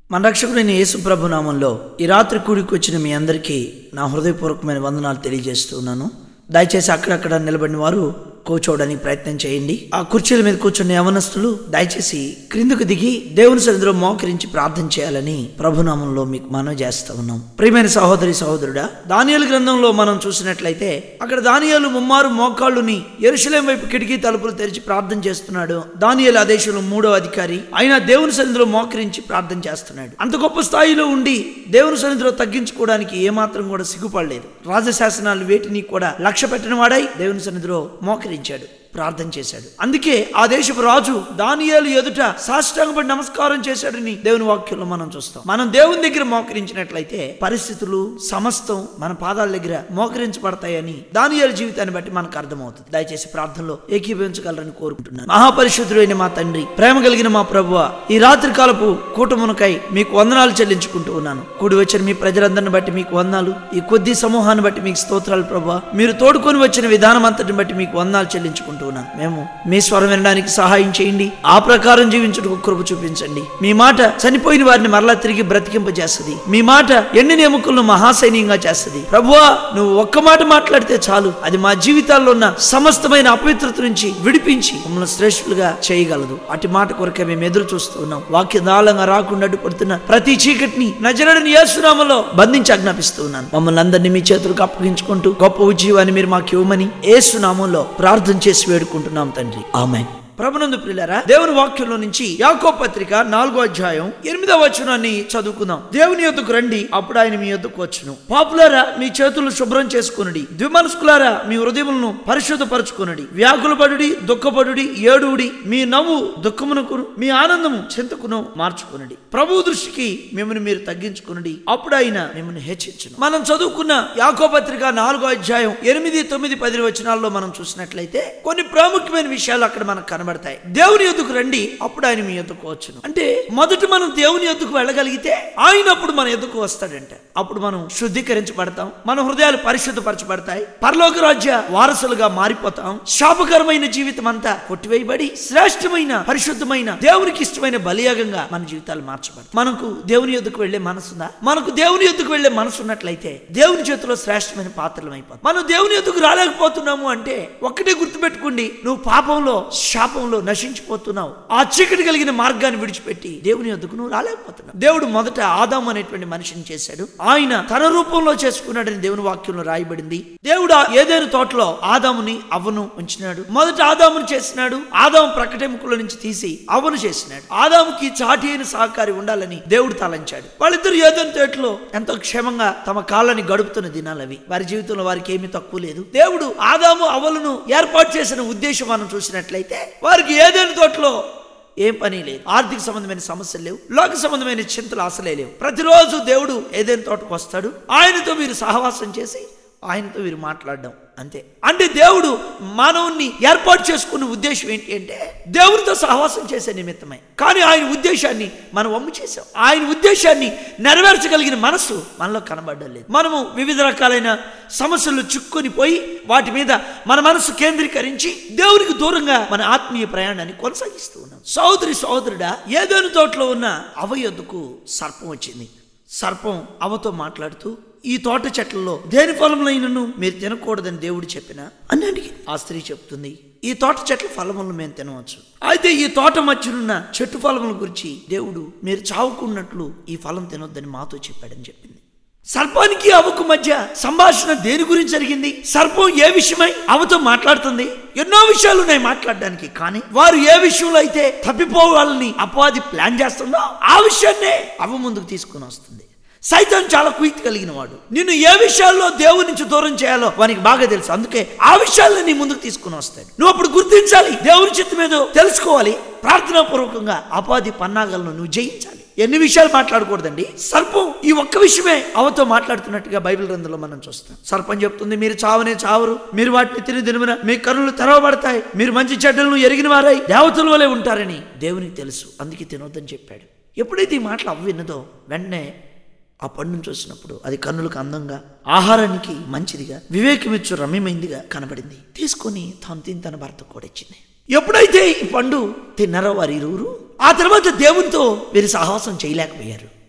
మన రక్షకుడైన యేసు ప్రభు నామంలో ఈ రాత్రి కూడికి వచ్చిన మీ అందరికీ నా హృదయపూర్వకమైన వందనాలు తెలియజేస్తున్నాను దయచేసి అక్కడక్కడ నిలబడిన వారు కూర్చోవడానికి ప్రయత్నం చేయండి ఆ కుర్చీల మీద కూర్చున్న యవనస్తులు దయచేసి క్రిందకు దిగి దేవుని సన్నిధిలో మోకరించి ప్రార్థన చేయాలని ప్రభునామంలో మీకు మనవి చేస్తా ఉన్నాం ప్రియమైన సహోదరి సహోదరుడా దానియాల గ్రంథంలో మనం చూసినట్లయితే అక్కడ దానియాలు ముమ్మారు మోకాళ్ళుని ఎరుశలేం వైపు కిటికీ తలుపులు తెరిచి ప్రార్థన చేస్తున్నాడు దానియాలు ఆ దేశంలో మూడో అధికారి ఆయన దేవుని సన్నిధిలో మోకరించి ప్రార్థన చేస్తున్నాడు అంత గొప్ప స్థాయిలో ఉండి దేవుని సన్నిధిలో తగ్గించుకోవడానికి ఏమాత్రం కూడా సిగ్గుపడలేదు రాజశాసనాలు వేటిని కూడా లక్ష్య పెట్టిన వాడై దేవుని సన్నిధిలో మోకరించాడు ప్రార్థన చేశాడు అందుకే ఆ దేశపు రాజు దానియేలు ఎదుట సాష్టాంగపడి నమస్కారం చేశాడని దేవుని వాక్యంలో మనం చూస్తాం మనం దేవుని దగ్గర మోకరించినట్లయితే పరిస్థితులు సమస్తం మన పాదాల దగ్గర మోకరించబడతాయని దానియేలు జీవితాన్ని బట్టి మనకు అర్థమవుతుంది దయచేసి ప్రార్థనలో ఏకీభవించగలరని కోరుకుంటున్నాను మహాపరిశుద్ధుడైన మా తండ్రి ప్రేమ కలిగిన మా ప్రభువ ఈ రాత్రి కాలపు కూటమునకై మీకు వందనాలు చెల్లించుకుంటూ ఉన్నాను కూడి వచ్చిన మీ ప్రజలందరిని బట్టి మీకు వందనాలు ఈ కొద్ది సమూహాన్ని బట్టి మీకు స్తోత్రాలు ప్రభు మీరు తోడుకొని వచ్చిన విధానం అంతటిని బట్టి మీకు వందనాలు చెల్లించుకుంటూ ఉన్నాను మేము మీ స్వరం వినడానికి సహాయం చేయండి ఆ ప్రకారం జీవించుటకు కృప చూపించండి మీ మాట చనిపోయిన వారిని మరలా తిరిగి బ్రతికింపజేస్తుంది మీ మాట ఎండిన ఎముకలను మహాసైన్యంగా చేస్తుంది ప్రభువా నువ్వు ఒక్క మాట మాట్లాడితే చాలు అది మా జీవితాల్లో ఉన్న సమస్తమైన అపవిత్రత నుంచి విడిపించి మమ్మల్ని శ్రేష్ఠులుగా చేయగలదు అటు మాట కొరకే మేము ఎదురు చూస్తూ ఉన్నాం వాక్య దాళంగా రాకుండా అడ్డుపడుతున్న ప్రతి చీకటిని నజరడని యేసునామలో బంధించి ఆజ్ఞాపిస్తూ ఉన్నాను మమ్మల్ని అందరినీ మీ చేతులకు అప్పగించుకుంటూ గొప్ప ఉజ్జీవాన్ని మీరు మాకు ఇవ్వమని ఏసునామంలో ప్రార్థన చేసి వేడుకుంటున్నాం తండ్రి ఆమె ప్రభునందు ప్రియులారా దేవుని వాక్యంలో నుంచి యాకో పత్రిక నాలుగో అధ్యాయం ఎనిమిదవ వచనాన్ని చదువుకుందాం దేవుని యొద్దకు రండి అప్పుడు ఆయన మీ యొద్దకు వచ్చును పాపులారా మీ చేతులు శుభ్రం చేసుకునుడి ద్విమనస్కులారా మీ హృదయములను పరిశుద్ధపరచుకునుడి వ్యాకుల పడుడి దుఃఖపడుడి ఏడుడి మీ నవ్వు దుఃఖమునకును మీ ఆనందము చింతకును మార్చుకునుడి ప్రభు దృష్టికి మిమ్మల్ని మీరు తగ్గించుకునుడి అప్పుడు ఆయన మిమ్మల్ని హెచ్చించును మనం చదువుకున్న యాకో పత్రిక నాలుగో అధ్యాయం ఎనిమిది తొమ్మిది పది వచనాల్లో మనం చూసినట్లయితే కొన్ని ప్రాముఖ్యమైన విషయాలు అక్కడ మనకు కనబడతాయి దేవుని యొద్దకు రండి అప్పుడు ఆయన మీ యొద్దకు వచ్చును అంటే మొదట మనం దేవుని యొద్దకు వెళ్ళగలిగితే ఆయన అప్పుడు మన యొద్దకు వస్తాడంట అప్పుడు మనం శుద్ధీకరించబడతాం మన హృదయాలు పరిశుద్ధపరచబడతాయి పరలోక రాజ్య వారసులుగా మారిపోతాం శాపకరమైన జీవితం అంతా కొట్టివేయబడి శ్రేష్టమైన పరిశుద్ధమైన దేవునికి ఇష్టమైన బలియాగంగా మన జీవితాలు మార్చబడతాయి మనకు దేవుని యొద్దకు వెళ్లే మనసుందా మనకు దేవుని యొద్దకు వెళ్లే మనసు ఉన్నట్లయితే దేవుని చేతిలో శ్రేష్టమైన పాత్రలు అయిపోతాం మనం దేవుని యొద్దకు రాలేకపోతున్నాము అంటే ఒక్కటే గుర్తుపెట్టుకోండి నువ్వు పాపంలో శాపంలో నశించిపోతున్నావు ఆ చీకటి కలిగిన మార్గాన్ని విడిచిపెట్టి దేవుని యొద్దకు నువ్వు రాలేకపోతున్నావు దేవుడు మొదట ఆదాం అనేటువంటి మనిషిని చేశాడు ఆయన తన రూపంలో చేసుకున్నాడని దేవుని వాక్యంలో రాయబడింది దేవుడు ఆ ఏదైనా తోటలో ఆదాముని అవ్వను ఉంచినాడు మొదట ఆదామును చేసినాడు ఆదాము ప్రకటెముకల నుంచి తీసి అవ్వను చేసినాడు ఆదాముకి చాటి అయిన సహకారి ఉండాలని దేవుడు తలంచాడు వాళ్ళిద్దరు ఏదైనా తోటలో ఎంతో క్షేమంగా తమ కాళ్ళని గడుపుతున్న దినాలు అవి వారి జీవితంలో వారికి ఏమీ తక్కువ లేదు దేవుడు ఆదాము అవ్వలను ఏర్పాటు చేసిన ఉద్దేశం మనం చూసినట్లయితే వారికి ఏదైనా తోటలో ఏం పని లేదు ఆర్థిక సంబంధమైన సమస్యలు లేవు లోక సంబంధమైన చింతలు అసలే లేవు ప్రతిరోజు దేవుడు ఏదైనా తోటకు వస్తాడు ఆయనతో వీరు సహవాసం చేసి ఆయనతో వీరు మాట్లాడడం అంతే అంటే దేవుడు మానవుణ్ణి ఏర్పాటు చేసుకున్న ఉద్దేశం ఏంటి అంటే దేవుడితో సహవాసం చేసే నిమిత్తమై కానీ ఆయన ఉద్దేశాన్ని మనం వమ్ము చేసాం ఆయన ఉద్దేశాన్ని నెరవేర్చగలిగిన మనసు మనలో కనబడడం లేదు మనము వివిధ రకాలైన సమస్యలు చిక్కుని పోయి వాటి మీద మన మనసు కేంద్రీకరించి దేవునికి దూరంగా మన ఆత్మీయ ప్రయాణాన్ని కొనసాగిస్తూ ఉన్నాం సోదరి సోదరుడా ఏదైనా తోటలో ఉన్న అవయొద్దుకు సర్పం వచ్చింది సర్పం అవతో మాట్లాడుతూ ఈ తోట చెట్లలో దేని ఫలములైనను మీరు తినకూడదని దేవుడు చెప్పిన అని అడిగి ఆ స్త్రీ చెప్తుంది ఈ తోట చెట్ల ఫలములను మేము తినవచ్చు అయితే ఈ తోట మధ్యనున్న చెట్టు ఫలముల గురించి దేవుడు మీరు చావుకున్నట్లు ఈ ఫలం తినొద్దని మాతో చెప్పాడని చెప్పింది సర్పానికి అవకు మధ్య సంభాషణ దేని గురించి జరిగింది సర్పం ఏ విషయమై అవతో మాట్లాడుతుంది ఎన్నో విషయాలు ఉన్నాయి మాట్లాడడానికి కానీ వారు ఏ విషయంలో అయితే తప్పిపోవాలని అపవాది ప్లాన్ చేస్తుందో ఆ విషయాన్నే అవ ముందుకు తీసుకుని వస్తుంది సైతం చాలా కుయిత్ కలిగిన వాడు నిన్ను ఏ విషయాల్లో దేవుడి నుంచి దూరం చేయాలో వానికి బాగా తెలుసు అందుకే ఆ విషయాలను నీ ముందుకు తీసుకుని వస్తాడు నువ్వు అప్పుడు గుర్తించాలి దేవుని చిత్తం ఏదో తెలుసుకోవాలి ప్రార్థనాపూర్వకంగా అపాధి పన్నాగాలను నువ్వు జయించాలి ఎన్ని విషయాలు మాట్లాడకూడదండి సర్పం ఈ ఒక్క విషయమే అవతో మాట్లాడుతున్నట్టుగా బైబిల్ గ్రంథంలో మనం చూస్తాం సర్పం చెప్తుంది మీరు చావనే చావరు మీరు వాటిని తిని దినమున మీ కనులు తెరవబడతాయి మీరు మంచి చెడ్డలను ఎరిగిన వారై దేవతల వలె ఉంటారని దేవునికి తెలుసు అందుకే తినొద్దని చెప్పాడు ఎప్పుడైతే ఈ మాటలు అవ్వ విన్నదో వెంటనే ఆ పండును చూసినప్పుడు అది కన్నులకు అందంగా ఆహారానికి మంచిదిగా వివేకమిచ్చు రమ్యమైందిగా కనబడింది తీసుకొని తాను తిని తన భర్త కూడా ఇచ్చింది ఎప్పుడైతే ఈ పండు తిన్నారో వారి ఇరువురు ఆ తర్వాత దేవునితో వీరు సాహసం చేయలేకపోయారు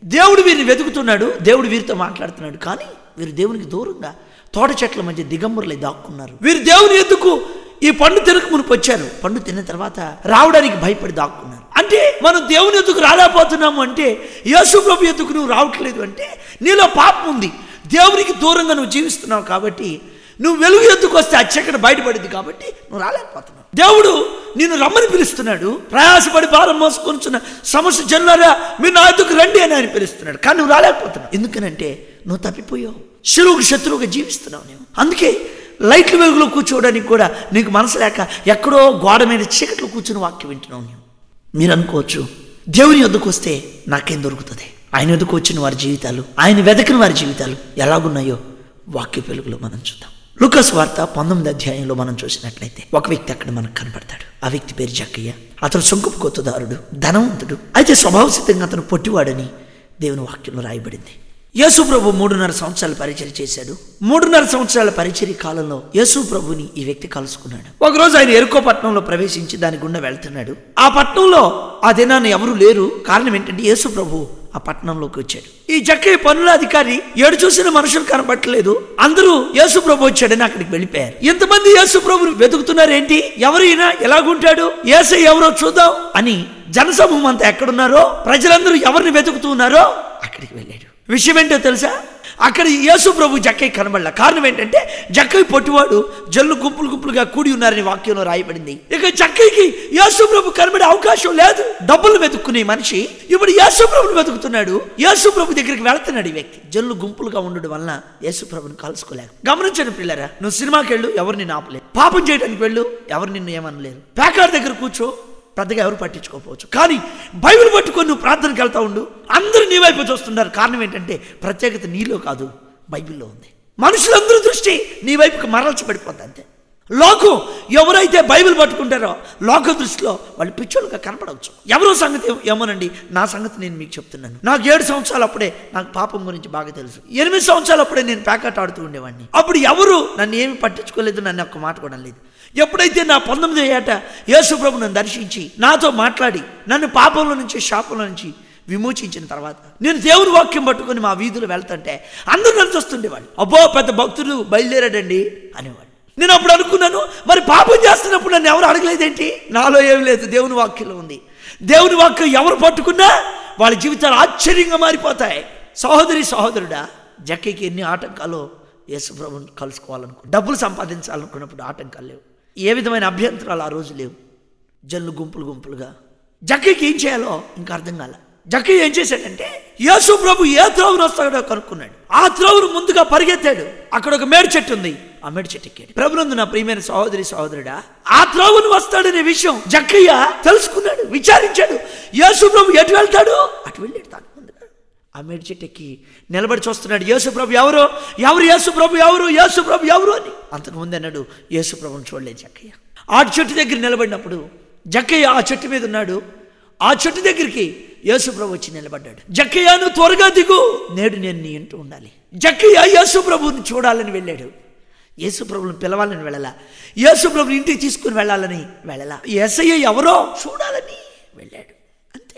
దేవుడు వీరిని వెతుకుతున్నాడు దేవుడు వీరితో మాట్లాడుతున్నాడు కానీ వీరు దేవునికి దూరంగా తోట చెట్ల మధ్య దిగంబరులై దాక్కున్నారు వీరు దేవుని ఎందుకు ఈ పండు తినక మునుపు వచ్చారు పండు తిన్న తర్వాత రావడానికి భయపడి దాక్కున్నారు అంటే మనం దేవుని ఎదుకు రాలేకపోతున్నాము అంటే యేసు ప్రభు ఎదుకు నువ్వు రావట్లేదు అంటే నీలో పాపం ఉంది దేవునికి దూరంగా నువ్వు జీవిస్తున్నావు కాబట్టి నువ్వు వెలుగు ఎత్తుకు వస్తే అచ్చక్కడ బయటపడింది కాబట్టి నువ్వు రాలేకపోతున్నావు దేవుడు నిన్ను రమ్మని పిలుస్తున్నాడు ప్రయాసపడి భారం మోసుకొనిచున్న సమస్య జన్లారా మీరు నా ఎద్దుకు రండి అని ఆయన పిలుస్తున్నాడు కానీ నువ్వు రాలేకపోతున్నావు ఎందుకనంటే నువ్వు తప్పిపోయావు శిలువుకు శత్రువుగా జీవిస్తున్నావు నేను అందుకే లైట్ల వెలుగులో కూర్చోవడానికి కూడా నీకు మనసు లేక ఎక్కడో గోడ మీద చీకట్లో కూర్చుని వాక్యం వింటున్నావు నేను మీరు అనుకోవచ్చు దేవుని వద్దకు వస్తే నాకేం దొరుకుతుంది ఆయన వద్దకు వచ్చిన వారి జీవితాలు ఆయన వెదకిన వారి జీవితాలు ఎలాగున్నాయో వాక్య వెలుగులో మనం చూద్దాం లుకస్ వార్త పంతొమ్మిది అధ్యాయంలో మనం చూసినట్లయితే ఒక వ్యక్తి అక్కడ మనకు కనపడతాడు ఆ వ్యక్తి పేరు జక్కయ్య అతను సొంకుపు కొత్తదారుడు ధనవంతుడు అయితే స్వభావసిద్ధంగా అతను పొట్టివాడని దేవుని వాక్యంలో రాయబడింది యేసు ప్రభు మూడున్నర సంవత్సరాలు పరిచయం చేశాడు మూడున్నర సంవత్సరాల పరిచర్య కాలంలో యేసు ప్రభుని ఈ వ్యక్తి కలుసుకున్నాడు ఒకరోజు ఆయన ఎరుకో పట్టణంలో ప్రవేశించి దాని గుండా వెళ్తున్నాడు ఆ పట్టణంలో ఆ దినాన్ని ఎవరు లేరు కారణం ఏంటంటే యేసు ప్రభు ఆ పట్టణంలోకి వచ్చాడు ఈ జక్కయ్య పనుల అధికారి ఏడు చూసిన మనుషులు కనబట్టలేదు అందరూ యేసు ప్రభు వచ్చాడని అక్కడికి వెళ్ళిపోయారు ఎంతమంది యేసు ప్రభుని వెతుకుతున్నారు ఏంటి ఎవరు ఈయన ఎలాగుంటాడు ఏసై ఎవరో చూద్దాం అని జనసమూహం అంతా ఎక్కడున్నారో ప్రజలందరూ ఎవరిని వెతుకుతున్నారో అక్కడికి వెళ్ళాడు విషయం ఏంటో తెలుసా అక్కడ యేసు ప్రభు జక్కయ్య కనబడలే కారణం ఏంటంటే జక్కయ్య పొట్టివాడు జల్లు గుంపులు గుంపులుగా కూడి ఉన్నారని వాక్యంలో రాయబడింది ఇక జక్కయ్యకి యేసు ప్రభు కనబడే అవకాశం లేదు డబ్బులు వెతుక్కునే మనిషి ఇప్పుడు యేసు ప్రభుని వెతుకుతున్నాడు యేసు ప్రభు దగ్గరికి వెళ్తున్నాడు ఈ వ్యక్తి జల్లు గుంపులుగా ఉండడం వలన యేసు ప్రభుని కలుసుకోలేక గమనించండి పిల్లరా నువ్వు సినిమాకి వెళ్ళు ఎవరు నిన్ను ఆపలేరు పాపం చేయడానికి వెళ్ళు ఎవరు నిన్ను ఏమనలేరు ప్యాకార్ దగ్గర కూర్చో పెద్దగా ఎవరు పట్టించుకోకపోవచ్చు కానీ బైబిల్ పట్టుకొని నువ్వు ప్రార్థనకి వెళ్తా ఉండు అందరూ నీ వైపు చూస్తున్నారు కారణం ఏంటంటే ప్రత్యేకత నీలో కాదు బైబిల్లో ఉంది మనుషులందరూ దృష్టి నీ వైపుకి మరల్చి పడిపోద్ది అంతే లోకం ఎవరైతే బైబిల్ పట్టుకుంటారో లోక దృష్టిలో వాళ్ళు పిచ్చోళ్ళుగా కనపడవచ్చు ఎవరో సంగతి ఏమోనండి నా సంగతి నేను మీకు చెప్తున్నాను నాకు ఏడు సంవత్సరాలు అప్పుడే నాకు పాపం గురించి బాగా తెలుసు ఎనిమిది సంవత్సరాలు అప్పుడే నేను ప్యాకెట్ ఆడుతూ ఉండేవాడిని అప్పుడు ఎవరు నన్ను ఏమి పట్టించుకోలేదు నన్ను ఒక్క మాట కూడా లేదు ఎప్పుడైతే నా పంతొమ్మిది ఏట యేసు ప్రభు నన్ను దర్శించి నాతో మాట్లాడి నన్ను పాపంలో నుంచి శాపంలో నుంచి విమోచించిన తర్వాత నేను దేవుని వాక్యం పట్టుకొని మా వీధులు వెళ్తుంటే అందరూ నన్ను చూస్తుండేవాళ్ళు అబ్బో పెద్ద భక్తుడు బయలుదేరాడండి అనేవాడు నేను అప్పుడు అనుకున్నాను మరి పాపం చేస్తున్నప్పుడు నన్ను ఎవరు అడగలేదేంటి నాలో ఏం లేదు దేవుని వాక్యంలో ఉంది దేవుని వాక్యం ఎవరు పట్టుకున్నా వాళ్ళ జీవితాలు ఆశ్చర్యంగా మారిపోతాయి సహోదరి సహోదరుడా జక్కకి ఎన్ని ఆటంకాలు యేసుప్రభుని కలుసుకోవాలనుకో డబ్బులు సంపాదించాలనుకున్నప్పుడు ఆటంకాలు లేవు ఏ విధమైన అభ్యంతరాలు ఆ రోజు లేవు జల్లు గుంపులు గుంపులుగా జక్కకి ఏం చేయాలో ఇంకా అర్థం కాల జక్కి ఏం చేశాడంటే యేసు ప్రభు ఏ త్రోవను వస్తాడో కనుక్కున్నాడు ఆ త్రోవను ముందుగా పరిగెత్తాడు అక్కడ ఒక మేడి చెట్టు ఉంది ఆ మేడి చెట్టు ఎక్కాడు ప్రభునందు నా ప్రియమైన సహోదరి సహోదరుడా ఆ త్రోవను వస్తాడనే విషయం జక్కయ్య తెలుసుకున్నాడు విచారించాడు యేసు ప్రభు ఎటు వెళ్తాడు అటు వెళ్ళాడు తాను ముందుగా ఆ మేడి చెట్టు ఎక్కి నిలబడి చూస్తున్నాడు యేసు ప్రభు ఎవరు ఎవరు యేసు ప్రభు ఎవరు యేసు ప్రభు ఎవరు అని అంతకు ముందు అన్నాడు యేసు ప్రభుని చూడలేదు జక్కయ్య ఆ చెట్టు దగ్గర నిలబడినప్పుడు జక్కయ్య ఆ చెట్టు మీద ఉన్నాడు ఆ చెట్టు దగ్గరికి యేసుప్రభు వచ్చి నిలబడ్డాడు జక్కయ్యను త్వరగా దిగు నేడు నేను నీ ఇంటూ ఉండాలి జక్కయ్య యేసుప్రభుని చూడాలని వెళ్ళాడు యేసుప్రభుని పిలవాలని వెళ్ళాలా యేసుప్రభుని ఇంటికి తీసుకుని వెళ్ళాలని వెళ్ళాలా ఎస్ఐ ఎవరో చూడాలని వెళ్ళాడు అంతే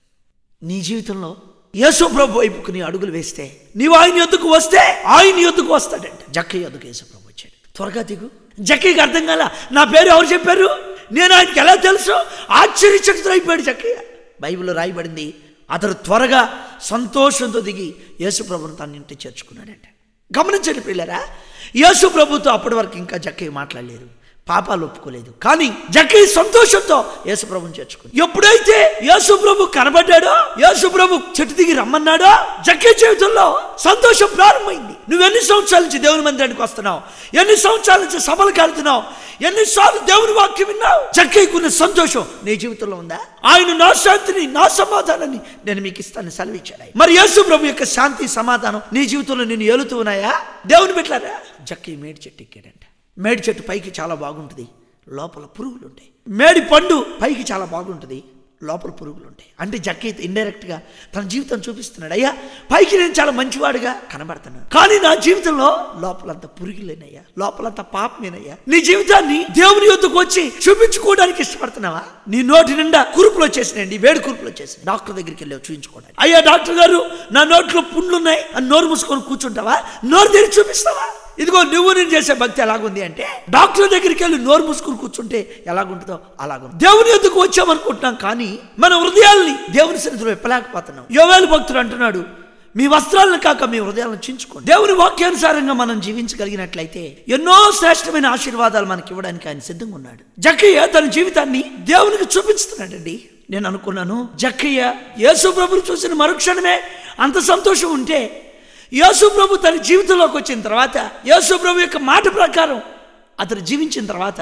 నీ జీవితంలో యేసు ప్రభు వైపుకు నీ అడుగులు వేస్తే నీవు ఆయన యొద్దకు వస్తే ఆయన యొద్దకు వస్తాడంట జక్కయ్య యొద్దకు యేసు ప్రభు వచ్చాడు త్వరగా దిగు జక్కయ్యకి అర్థం కాల నా పేరు ఎవరు చెప్పారు నేను ఆయనకి ఎలా తెలుసు ఆశ్చర్యచకితులైపోయాడు జక్కయ్య బైబిల్లో రాయబడింది అతడు త్వరగా సంతోషంతో దిగి యేసు ప్రభుని తన ఇంటి చేర్చుకున్నాడంట గమనించండి పిల్లరా యేసు ప్రభుతో అప్పటి వరకు ఇంకా జక్కయ్య మాట్లాడలేరు పాపాలు ఒప్పుకోలేదు కానీ జక్కయ్య సంతోషంతో యేసు ప్రభుని చేర్చుకుంది ఎప్పుడైతే యేసు ప్రభు కనబడ్డాడో యేసు ప్రభు చెట్టు దిగి రమ్మన్నాడో జక్కయ్య జీవితంలో సంతోషం ప్రారంభమైంది నువ్వు ఎన్ని సంవత్సరాల నుంచి దేవుని మందిరానికి వస్తున్నావు ఎన్ని సంవత్సరాల నుంచి సభలకు వెళ్తున్నావు ఎన్నిసార్లు దేవుని వాక్యం విన్నావు జక్కయ్యకున్న సంతోషం నీ జీవితంలో ఉందా ఆయన నా శాంతిని నా సమాధానాన్ని నేను మీకు ఇస్తాను సెలవిచ్చాడు ఆయన. మరి యేసు ప్రభు యొక్క శాంతి సమాధానం నీ జీవితంలో నేను ఏలుతూ ఉన్నాయా దేవుని పెట్టారా జక్కయ్య మేడి చెట్టు ఎక్కాడంట మేడి చెట్టు పైకి చాలా బాగుంటుంది లోపల పురుగులు ఉంటాయి మేడి పండు పైకి చాలా బాగుంటుంది లోపల పురుగులు ఉంటాయి అంటే జక్కయ్య ఇండైరెక్ట్గా తన జీవితం చూపిస్తున్నాడు అయ్యా పైకి నేను చాలా మంచివాడుగా కనబడుతున్నాను కానీ నా జీవితంలో లోపలంతా పురుగులేనయ్యా లోపలంతా పాపమేనయ్యా నీ జీవితాన్ని దేవుని యొద్దకు వచ్చి చూపించుకోవడానికి ఇష్టపడుతున్నావా నీ నోటి నిండా కురుపులు వచ్చేసినాయండి వేడి కురుపులు వచ్చేసినాయి డాక్టర్ దగ్గరికి వెళ్ళి చూపించుకోవడానికి అయ్యా డాక్టర్ గారు నా నోట్లో పుండ్లు ఉన్నాయి అని నోరు మూసుకొని కూర్చుంటావా నోరు తెరిచి చూపిస్తావా ఇదిగో నువ్వు నేను చేసే భక్తి ఎలాగుంది అంటే డాక్టర్ దగ్గరికి వెళ్ళి నోరు మూసుకుని కూర్చుంటే ఎలాగుంటుందో అలాగుంది దేవుని ఎందుకు వచ్చామనుకుంటున్నాం కానీ మన హృదయాల్ని దేవుని సన్నిధిలో ఎప్పలేకపోతున్నాం యోవేలు భక్తుడు అంటున్నాడు మీ వస్త్రాలను కాక మీ హృదయాలను చించుకోండి దేవుని వాక్యానుసారంగా మనం జీవించగలిగినట్లయితే ఎన్నో శ్రేష్టమైన ఆశీర్వాదాలు మనకి ఇవ్వడానికి ఆయన సిద్ధంగా ఉన్నాడు జక్కయ్య తన జీవితాన్ని దేవునికి చూపిస్తున్నాడండి నేను అనుకున్నాను జక్కయ్య యేసు ప్రభుని చూసిన మరుక్షణమే అంత సంతోషం ఉంటే యేసు ప్రభు తన జీవితంలోకి వచ్చిన తర్వాత యేసు ప్రభు యొక్క మాట ప్రకారం అతను జీవించిన తర్వాత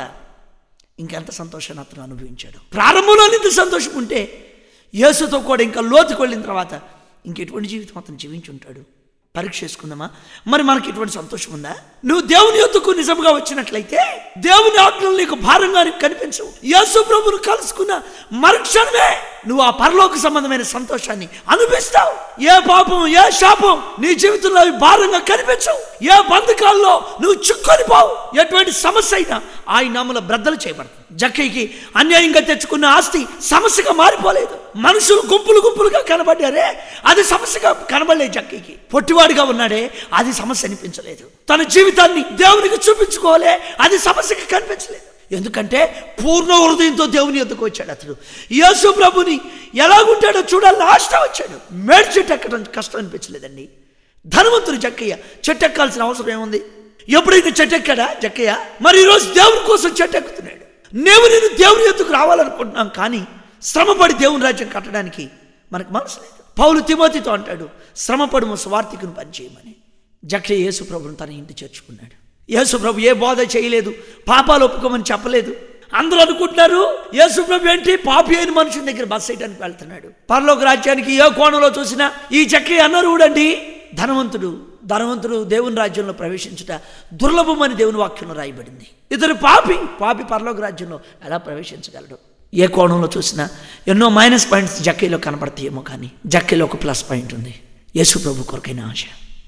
ఇంకెంత సంతోషాన్ని అతను అనుభవించాడు ప్రారంభంలో ఇంత సంతోషం ఉంటే యేసుతో కూడా ఇంకా లోతుకు వెళ్ళిన తర్వాత ఇంకెటువంటి జీవితం అతను జీవించి ఉంటాడు పరీక్ష చేసుకుందామా మరి మనకి ఇటువంటి సంతోషం ఉందా నువ్వు దేవుని యొద్దకు నిజంగా వచ్చినట్లయితే దేవుని ఆజ్ఞలు నీకు భారంగా నీకు కనిపించవు యేసు ప్రభును కలుసుకున్న మరుక్షణమే నువ్వు ఆ పరలోక సంబంధమైన సంతోషాన్ని అనుభవిస్తావు ఏ పాపం ఏ శాపం నీ జీవితంలో అవి భారంగా కనిపించవు ఏ బంధకాల్లో నువ్వు చిక్కుని పోవు ఎటువంటి సమస్య అయినా ఆయన నామల బ్రద్దలు చేయబడతాయి జక్కయ్యకి అన్యాయంగా తెచ్చుకున్న ఆస్తి సమస్యగా మారిపోలేదు మనుషులు గుంపులు గుంపులుగా కనబడ్డారే అది సమస్యగా కనబడలేదు జక్కయ్యకి పొట్టివాడిగా ఉన్నాడే అది సమస్య అనిపించలేదు తన జీవితాన్ని దేవునికి చూపించుకోలే అది సమస్యకి కనిపించలేదు ఎందుకంటే పూర్ణ హృదయంతో దేవుని ఎద్దుకు వచ్చాడు అతడు యేసు ప్రభుని ఎలాగుంటాడో చూడాలని ఆశ వచ్చాడు మేడి చెట్టు ఎక్కడం కష్టం అనిపించలేదండి ధనవంతుడు జక్కయ్య చెట్టు ఎక్కాల్సిన అవసరం ఏముంది ఎప్పుడైతే చెట్టు ఎక్కాడా జక్కయ్య మరి ఈరోజు దేవుని కోసం చెట్టు ఎక్కుతున్నాడు నేను నేను దేవుని ఎత్తుకు రావాలనుకుంటున్నాం కానీ శ్రమపడి దేవుని రాజ్యం కట్టడానికి మనకు మనసు లేదు పౌలు తిమోతితో అంటాడు శ్రమపడుము స్వార్థికుని పనిచేయమని జక్కయ్య యేసు ప్రభుని తన ఇంటి చేర్చుకున్నాడు యేసు ప్రభు ఏ బోధ చేయలేదు పాపాలు ఒప్పుకోమని చెప్పలేదు అందరూ అనుకుంటున్నారు యేసు ప్రభు ఏంటి పాపి అయిన మనుషుని దగ్గర బస్ చేయడానికి వెళ్తున్నాడు పరలోక రాజ్యానికి ఏ కోణంలో చూసినా ఈ చక్కయ్య అనర్హుడండి ధనవంతుడు ధనవంతుడు దేవుని రాజ్యంలో ప్రవేశించుట దుర్లభమని దేవుని వాక్యంలో రాయబడింది ఇతడు పాపి పాపి పరలోక రాజ్యంలో ఎలా ప్రవేశించగలడు ఏ కోణంలో చూసినా ఎన్నో మైనస్ పాయింట్స్ జక్కీలో కనపడతాయేమో కానీ జక్కీలో ఒక ప్లస్ పాయింట్ ఉంది యేసు ప్రభు కొరకైన ఆశ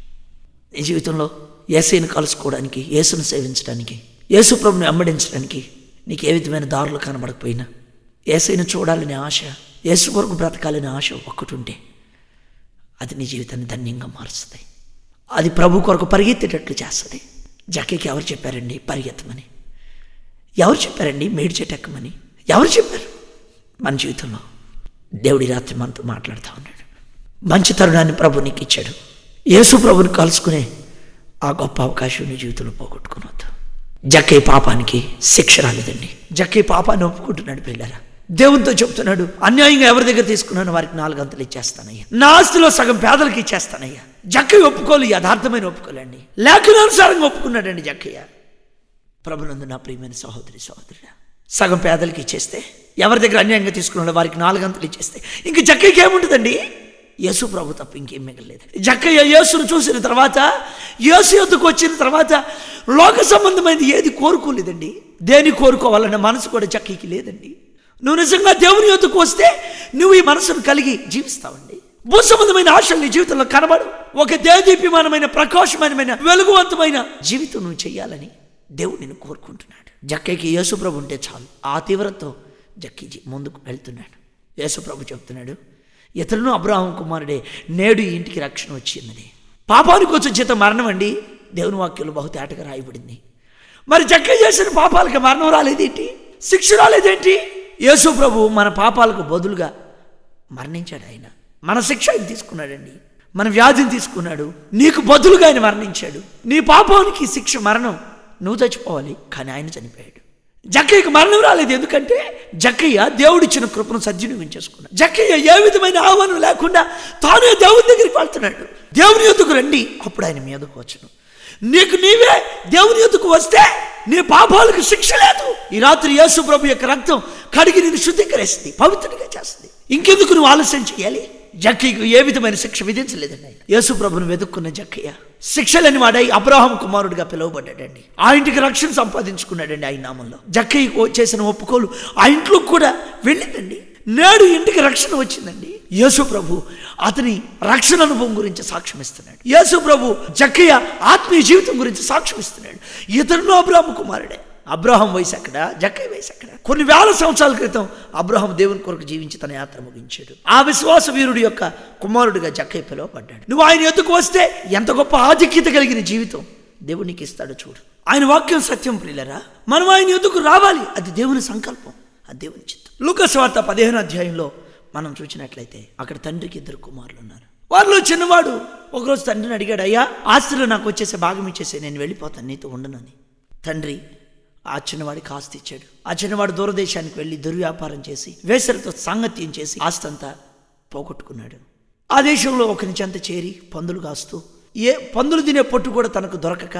నీ జీవితంలో ఏసైని కలుసుకోవడానికి యేసును సేవించడానికి యేసు ప్రభుని అమ్మడించడానికి నీకు ఏ విధమైన దారులు కనబడకపోయినా ఏసైని చూడాలనే ఆశ యేసు కొరకు బ్రతకాలనే ఆశ ఒక్కటి ఉంటే అది నీ జీవితాన్ని ధన్యంగా మారుస్తుంది అది ప్రభు కొరకు పరిగెత్తేటట్లు చేస్తుంది జక్కీకి ఎవరు చెప్పారండి పరిగెత్తమని ఎవరు చెప్పారండి మేడి చెట్టు ఎక్కమని ఎవరు చెప్పారు మన జీవితంలో దేవుడి రాత్రి మనతో మాట్లాడుతూ ఉన్నాడు మంచి తరుణాన్ని ప్రభు నీకు ఇచ్చాడు యేసు ప్రభుని కలుసుకునే ఆ గొప్ప అవకాశం నీ జీవితంలో పోగొట్టుకునవద్దు జక్కే పాపానికి శిక్ష రాలేదండి జక్కే పాపాన్ని ఒప్పుకుంటున్నాడు పిల్లరా దేవునితో చెప్తున్నాడు అన్యాయంగా ఎవరి దగ్గర తీసుకున్నాను వారికి నాలుగు అంతలు ఇచ్చేస్తానయ్యా నా ఆస్తిలో సగం పేదలకు ఇచ్చేస్తానయ్యా జక్కయ్య ఒప్పుకోలు యథార్థమైన ఒప్పుకోలండి లేఖనానుసారంగా ఒప్పుకున్నాడండి జక్కయ్య ప్రభునందు నా ప్రియమైన సహోదరి సహోదరుడా సగం పేదలకి ఇచ్చేస్తే ఎవరి దగ్గర అన్యాయంగా తీసుకున్నాడో వారికి నాలుగంతలు ఇచ్చేస్తే ఇంక జక్కయ్యకి ఏముంటుందండి యేసు ప్రభు తప్ప ఇంకేం మిగలేదు జక్కయ్య యేసును చూసిన తర్వాత యేసు యొద్దకు వచ్చిన తర్వాత లోక సంబంధమైనది ఏది కోరుకోలేదండి దేని కోరుకోవాలన్న మనసు కూడా జక్కయ్యకి లేదండి నువ్వు నిజంగా దేవుని యొద్దకు వస్తే నువ్వు ఈ మనసును కలిగి జీవిస్తావండి భూ సంబంధమైన ఆశలు నీ జీవితంలో కనబడు ఒక దేదీప్యమానమైన ప్రకాశమానమైన వెలుగువంతమైన జీవితం నువ్వు చేయాలని దేవుడు నిన్ను కోరుకుంటున్నాడు జక్కయ్యకి యేసుప్రభు ఉంటే చాలు ఆ తీవ్రతతో జక్కి జీ- ముందుకు వెళ్తున్నాడు యేసుప్రభు చెప్తున్నాడు ఇతరును అబ్రాహం కుమారుడే నేడు ఈ ఇంటికి రక్షణ వచ్చిందని పాపానికి వచ్చే చేత మరణం అండి దేవుని వాక్యంలో బహుతేటగా రాయబడింది మరి జక్కయ్య చేసిన పాపాలకి మరణం రాలేదేంటి శిక్ష రాలేదేంటి యేసు ప్రభు మన పాపాలకు బదులుగా మరణించాడు ఆయన మన శిక్ష ఆయన తీసుకున్నాడండి మన వ్యాధిని తీసుకున్నాడు నీకు బదులుగా ఆయన మరణించాడు నీ పాపానికి శిక్ష మరణం నువ్వు చచ్చిపోవాలి కానీ ఆయన చనిపోయాడు జక్కయ్యకు మరణం రాలేదు ఎందుకంటే జక్కయ్య దేవుడిచ్చిన కృపను సద్వినియోగం చేసుకున్నాడు జక్కయ్య ఏ విధమైన ఆహ్వానం లేకుండా తానే దేవుని దగ్గరికి వెళ్తున్నాడు దేవుని యొద్దకు రండి అప్పుడు ఆయన మీదకు వచ్చును నీకు నీవే దేవుని యొద్దకు వస్తే నీ పాపాలకు శిక్ష లేదు ఈ రాత్రి యేసు ప్రభు యొక్క రక్తం కడిగి నేను శుద్ధీకరిస్తుంది పవిత్రుడిగా చేస్తుంది ఇంకెందుకు నువ్వు ఆలస్యం చేయాలి జక్కయ్యకు ఏ విధమైన శిక్ష విధించలేదండి ఆయన యేసు ప్రభును వెతుక్కున్న జక్కయ్య శిక్షలని వాడై అబ్రాహం కుమారుడిగా పిలువబడ్డాడండి ఆ ఇంటికి రక్షణ సంపాదించుకున్నాడండి ఆయన నామంలో జక్కయ్య చేసిన ఒప్పుకోలు ఆ ఇంట్లో కూడా వెళ్ళిందండి నేడు ఇంటికి రక్షణ వచ్చిందండి యేసు ప్రభు అతని రక్షణ అనుభవం గురించి సాక్ష్యం ఇస్తున్నాడు యేసు ప్రభు జక్కయ్య ఆత్మీయ జీవితం గురించి సాక్ష్యం ఇస్తున్నాడు ఇతరులు అబ్రాహం కుమారుడే అబ్రహాం వయసు ఎక్కడ జక్కయ్య వయసు ఎక్కడ కొన్ని వేల సంవత్సరాల క్రితం అబ్రహాం దేవుని కొరకు జీవించి తన యాత్ర ముగించాడు ఆ విశ్వాస వీరుడి యొక్క కుమారుడిగా జక్కయ్య పిలువబడ్డాడు నువ్వు ఆయన ఎదుకు వస్తే ఎంత గొప్ప ఆధిక్యత కలిగిన జీవితం దేవుడు నీకు ఇస్తాడు చూడు ఆయన వాక్యం సత్యం ప్రియులరా మనం ఆయన ఎదుకు రావాలి అది దేవుని సంకల్పం అది దేవుని చిత్తం లూకస్ వార్త పదిహేను అధ్యాయంలో మనం చూసినట్లయితే అక్కడ తండ్రికి ఇద్దరు కుమారులు ఉన్నారు వారిలో చిన్నవాడు ఒకరోజు తండ్రిని అడిగాడు అయ్యా ఆస్తిలో నాకు వచ్చేసే భాగం ఇచ్చేసే నేను వెళ్ళిపోతాను నీతో ఉండనని తండ్రి ఆ చిన్నవాడికి ఆస్తి ఇచ్చాడు ఆ చిన్నవాడు దూరదేశానికి వెళ్ళి దుర్వ్యాపారం చేసి వేసలతో సాంగత్యం చేసి ఆస్తి అంతా పోగొట్టుకున్నాడు ఆ దేశంలో ఒకరి చెంత చేరి పందులు కాస్తూ ఏ పందులు తినే పొట్టు కూడా తనకు దొరకక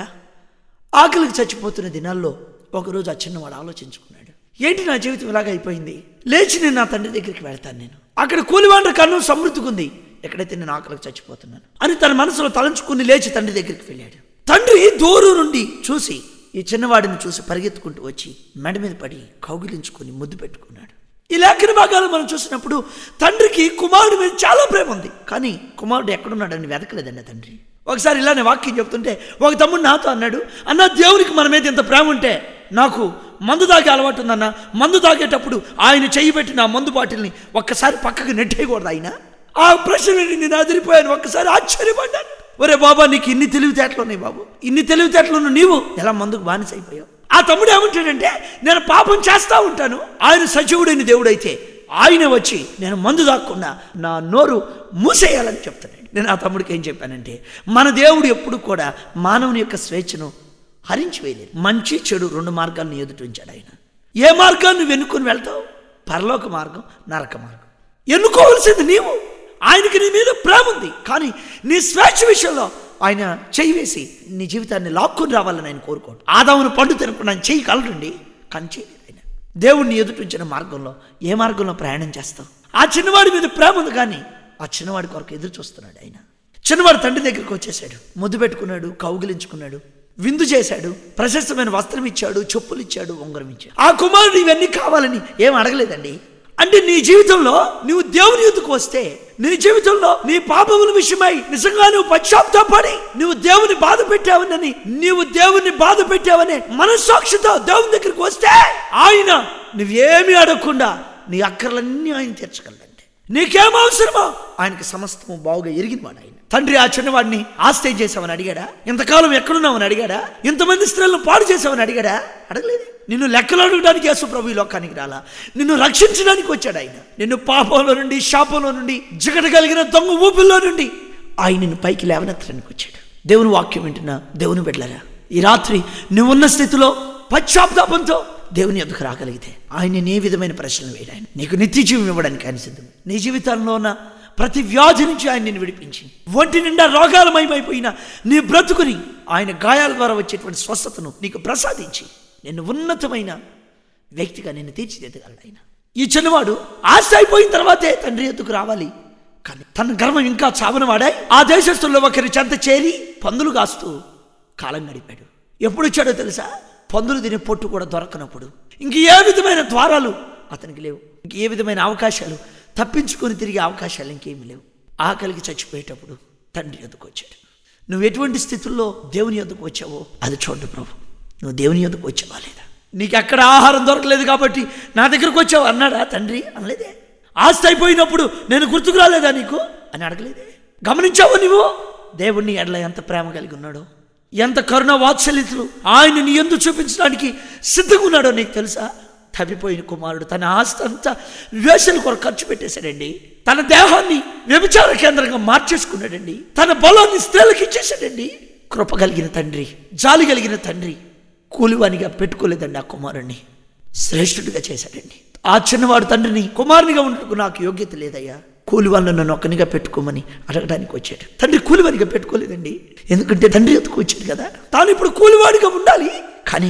ఆకలికి చచ్చిపోతున్న దినాల్లో ఒకరోజు ఆ చిన్నవాడు ఆలోచించుకున్నాడు ఏంటి నా జీవితం ఇలాగ అయిపోయింది లేచి నేను నా తండ్రి దగ్గరికి వెళ్తాను నేను అక్కడ కూలివాండ్ర కన్ను సమృద్ధిగా ఉంది ఎక్కడైతే నేను ఆకలికి చచ్చిపోతున్నాను అని తన మనసులో తలంచుకుని లేచి తండ్రి దగ్గరికి వెళ్ళాడు తండ్రి దూరం నుండి చూసి ఈ చిన్నవాడిని చూసి పరిగెత్తుకుంటూ వచ్చి మెడ మీద పడి కౌగిలించుకొని ముద్దు పెట్టుకున్నాడు ఈ లేఖన భాగాలు మనం చూసినప్పుడు తండ్రికి కుమారుడి మీద చాలా ప్రేమ ఉంది కానీ కుమారుడు ఎక్కడున్నాడని వెతకలేదండి ఆ తండ్రి ఒకసారి ఇలానే వాక్యం చెప్తుంటే ఒక తమ్ముడు నాతో అన్నాడు అన్న దేవునికి మన మీద ఇంత ప్రేమ ఉంటే నాకు మందు తాగే అలవాటు ఉందన్న మందు తాగేటప్పుడు ఆయన చెయ్యి పెట్టిన ఆ మందు బాటిల్ని ఒక్కసారి పక్కకు నెట్టేయకూడదు ఆయన ఆ ప్రశ్న విని నేను అదిరిపోయాను ఒక్కసారి ఆశ్చర్యపడ్డాను ఒరే బాబా నీకు ఇన్ని తెలివితేటలు ఉన్నాయి బాబు ఇన్ని తెలివితేటలు ఉన్న నీవు ఎలా మందుకు బానిస అయిపోయావు ఆ తమ్ముడు ఏమంటాడంటే నేను పాపం చేస్తా ఉంటాను ఆయన సజీవుడైన దేవుడైతే ఆయన వచ్చి నేను మందు దాక్కుండా నా నోరు మూసేయాలని చెప్తాడు నేను ఆ తమ్ముడికి ఏం చెప్పానంటే మన దేవుడు ఎప్పుడు కూడా మానవుని యొక్క స్వేచ్ఛను హరించి వేయలేదు మంచి చెడు రెండు మార్గాలను ఎదుటి ఉంచాడు ఆయన ఏ మార్గాన్ని వెనుక్కొని వెళ్తావు పరలోక మార్గం నరక మార్గం ఎన్నుకోవాల్సింది నీవు ఆయనకి నీ మీద ప్రేమ ఉంది కానీ నీ స్వేచ్ఛ విషయంలో ఆయన చెయ్యి వేసి నీ జీవితాన్ని లాక్కొని రావాలని ఆయన కోరుకోడు ఆదామును పండు తినకుండా ఆయన చెయ్యి కలరండి కానీ చేయలేదు ఆయన దేవుణ్ణి ఎదుటించిన మార్గంలో ఏ మార్గంలో ప్రయాణం చేస్తావు ఆ చిన్నవాడి మీద ప్రేమ ఉంది కానీ ఆ చిన్నవాడి కొరకు ఎదురు చూస్తున్నాడు ఆయన చిన్నవాడు తండ్రి దగ్గరికి వచ్చేసాడు ముద్దు పెట్టుకున్నాడు కౌగిలించుకున్నాడు విందు చేశాడు ప్రశస్తమైన వస్త్రం ఇచ్చాడు చెప్పులు ఇచ్చాడు ఉంగరం ఇచ్చాడు ఆ కుమారుడు ఇవన్నీ కావాలని ఏం అడగలేదండి అంటే నీ జీవితంలో నువ్వు దేవుని ఎదుకు వస్తే నీ జీవితంలో నీ పాపముల విషయమై నిజంగా నువ్వు పశ్చాత్తాపడి నువ్వు దేవుని బాధ పెట్టావనని నీవు దేవుని బాధ పెట్టావనే మనస్సాక్షితో దేవుని దగ్గరికి వస్తే ఆయన నువ్వేమీ అడగకుండా నీ అక్కర్లన్నీ ఆయన తీర్చగలంటే నీకేం అవసరమో ఆయనకి సమస్తము బావుగా ఎరిగినవాడు ఆయన తండ్రి ఆ చిన్నవాడిని ఆస్తి ఏం చేసావని అడిగాడా ఇంతకాలం ఎక్కడున్నావని అడిగాడా ఇంతమంది స్త్రీలను పాడు చేసావని అడిగాడా అడగలేదు నిన్ను లెక్కలు అడగడానికి యేసు ప్రభు ఈ లోకానికి రాలా నిన్ను రక్షించడానికి వచ్చాడు ఆయన నిన్ను పాపంలో నుండి శాపంలో నుండి జిగట కలిగిన దొంగ ఊపిల్లో నుండి ఆయన నిన్ను పైకి లేవనెత్తడానికి వచ్చాడు దేవుని వాక్యం వింటున్నా దేవుని బిడ్డలరా ఈ రాత్రి నువ్వున్న స్థితిలో పశ్చాత్తాపంతో దేవుని ఎదుకు రాగలిగితే ఆయన ఏ విధమైన ప్రశ్నలు వేయడు ఆయన నీకు నిత్య జీవం ఇవ్వడానికి ఆయన సిద్ధం నీ జీవితంలో ఉన్న ప్రతి వ్యాధి నుంచి ఆయన నిన్ను విడిపించి ఒంటి నిండా రోగాలమయమైపోయిన నీ బ్రతుకుని ఆయన గాయాల ద్వారా వచ్చేటువంటి స్వస్థతను నీకు ప్రసాదించి నిన్ను ఉన్నతమైన వ్యక్తిగా నిన్ను తీర్చిదిద్దగలడు ఆయన ఈ చిన్నవాడు ఆస్తి అయిపోయిన తర్వాతే తండ్రి ఎద్దుకు రావాలి కానీ తన గర్వం ఇంకా చావనవాడాయి ఆ దేశస్తుల్లో ఒకరి చెంత చేరి పందులు కాస్తూ కాలం గడిపాడు ఎప్పుడు వచ్చాడో తెలుసా పందులు తినే పొట్టు కూడా దొరకనప్పుడు ఇంక ఏ విధమైన ద్వారాలు అతనికి లేవు ఇంక ఏ విధమైన అవకాశాలు తప్పించుకొని తిరిగే అవకాశాలు ఇంకేమీ లేవు ఆకలికి చచ్చిపోయేటప్పుడు తండ్రి ఎద్దుకు వచ్చాడు నువ్వు ఎటువంటి స్థితుల్లో దేవుని ఎద్దుకు వచ్చావో అది చూడు ప్రభు నువ్వు దేవుని ఎద్దుకు వచ్చావా లేదా నీకు ఎక్కడ ఆహారం దొరకలేదు కాబట్టి నా దగ్గరకు వచ్చావు అన్నాడా తండ్రి అనలేదే ఆస్తి అయిపోయినప్పుడు నేను గుర్తుకు రాలేదా నీకు అని అడగలేదే గమనించావు నువ్వు దేవుణ్ణి ఎడల ఎంత ప్రేమ కలిగి ఉన్నాడో ఎంత కరుణ వాత్సల్యతలు ఆయన నీ ఎందు చూపించడానికి సిద్ధంగా ఉన్నాడో నీకు తెలుసా తప్పిపోయిన కుమారుడు తన ఆస్తి అంతా వేసల కొరకు ఖర్చు పెట్టేశాడండి తన దేహాన్ని వ్యభిచార కేంద్రంగా మార్చేసుకున్నాడండి తన బలాన్ని స్త్రీలకు ఇచ్చేశాడండి కృప కలిగిన తండ్రి జాలి కలిగిన తండ్రి కూలివానిగా పెట్టుకోలేదండి ఆ కుమారుణ్ణి శ్రేష్ఠుడిగా చేశాడండి ఆ చిన్నవాడు తండ్రిని కుమారునిగా ఉండటకు నాకు యోగ్యత లేదయ్యా కూలి వాళ్ళను నన్ను ఒక్కనిగా పెట్టుకోమని అడగడానికి వచ్చాడు తండ్రి కూలివాడిగా పెట్టుకోలేదండి ఎందుకంటే తండ్రి ఎత్తుకు వచ్చాడు కదా తాను ఇప్పుడు కూలివాడిగా ఉండాలి కానీ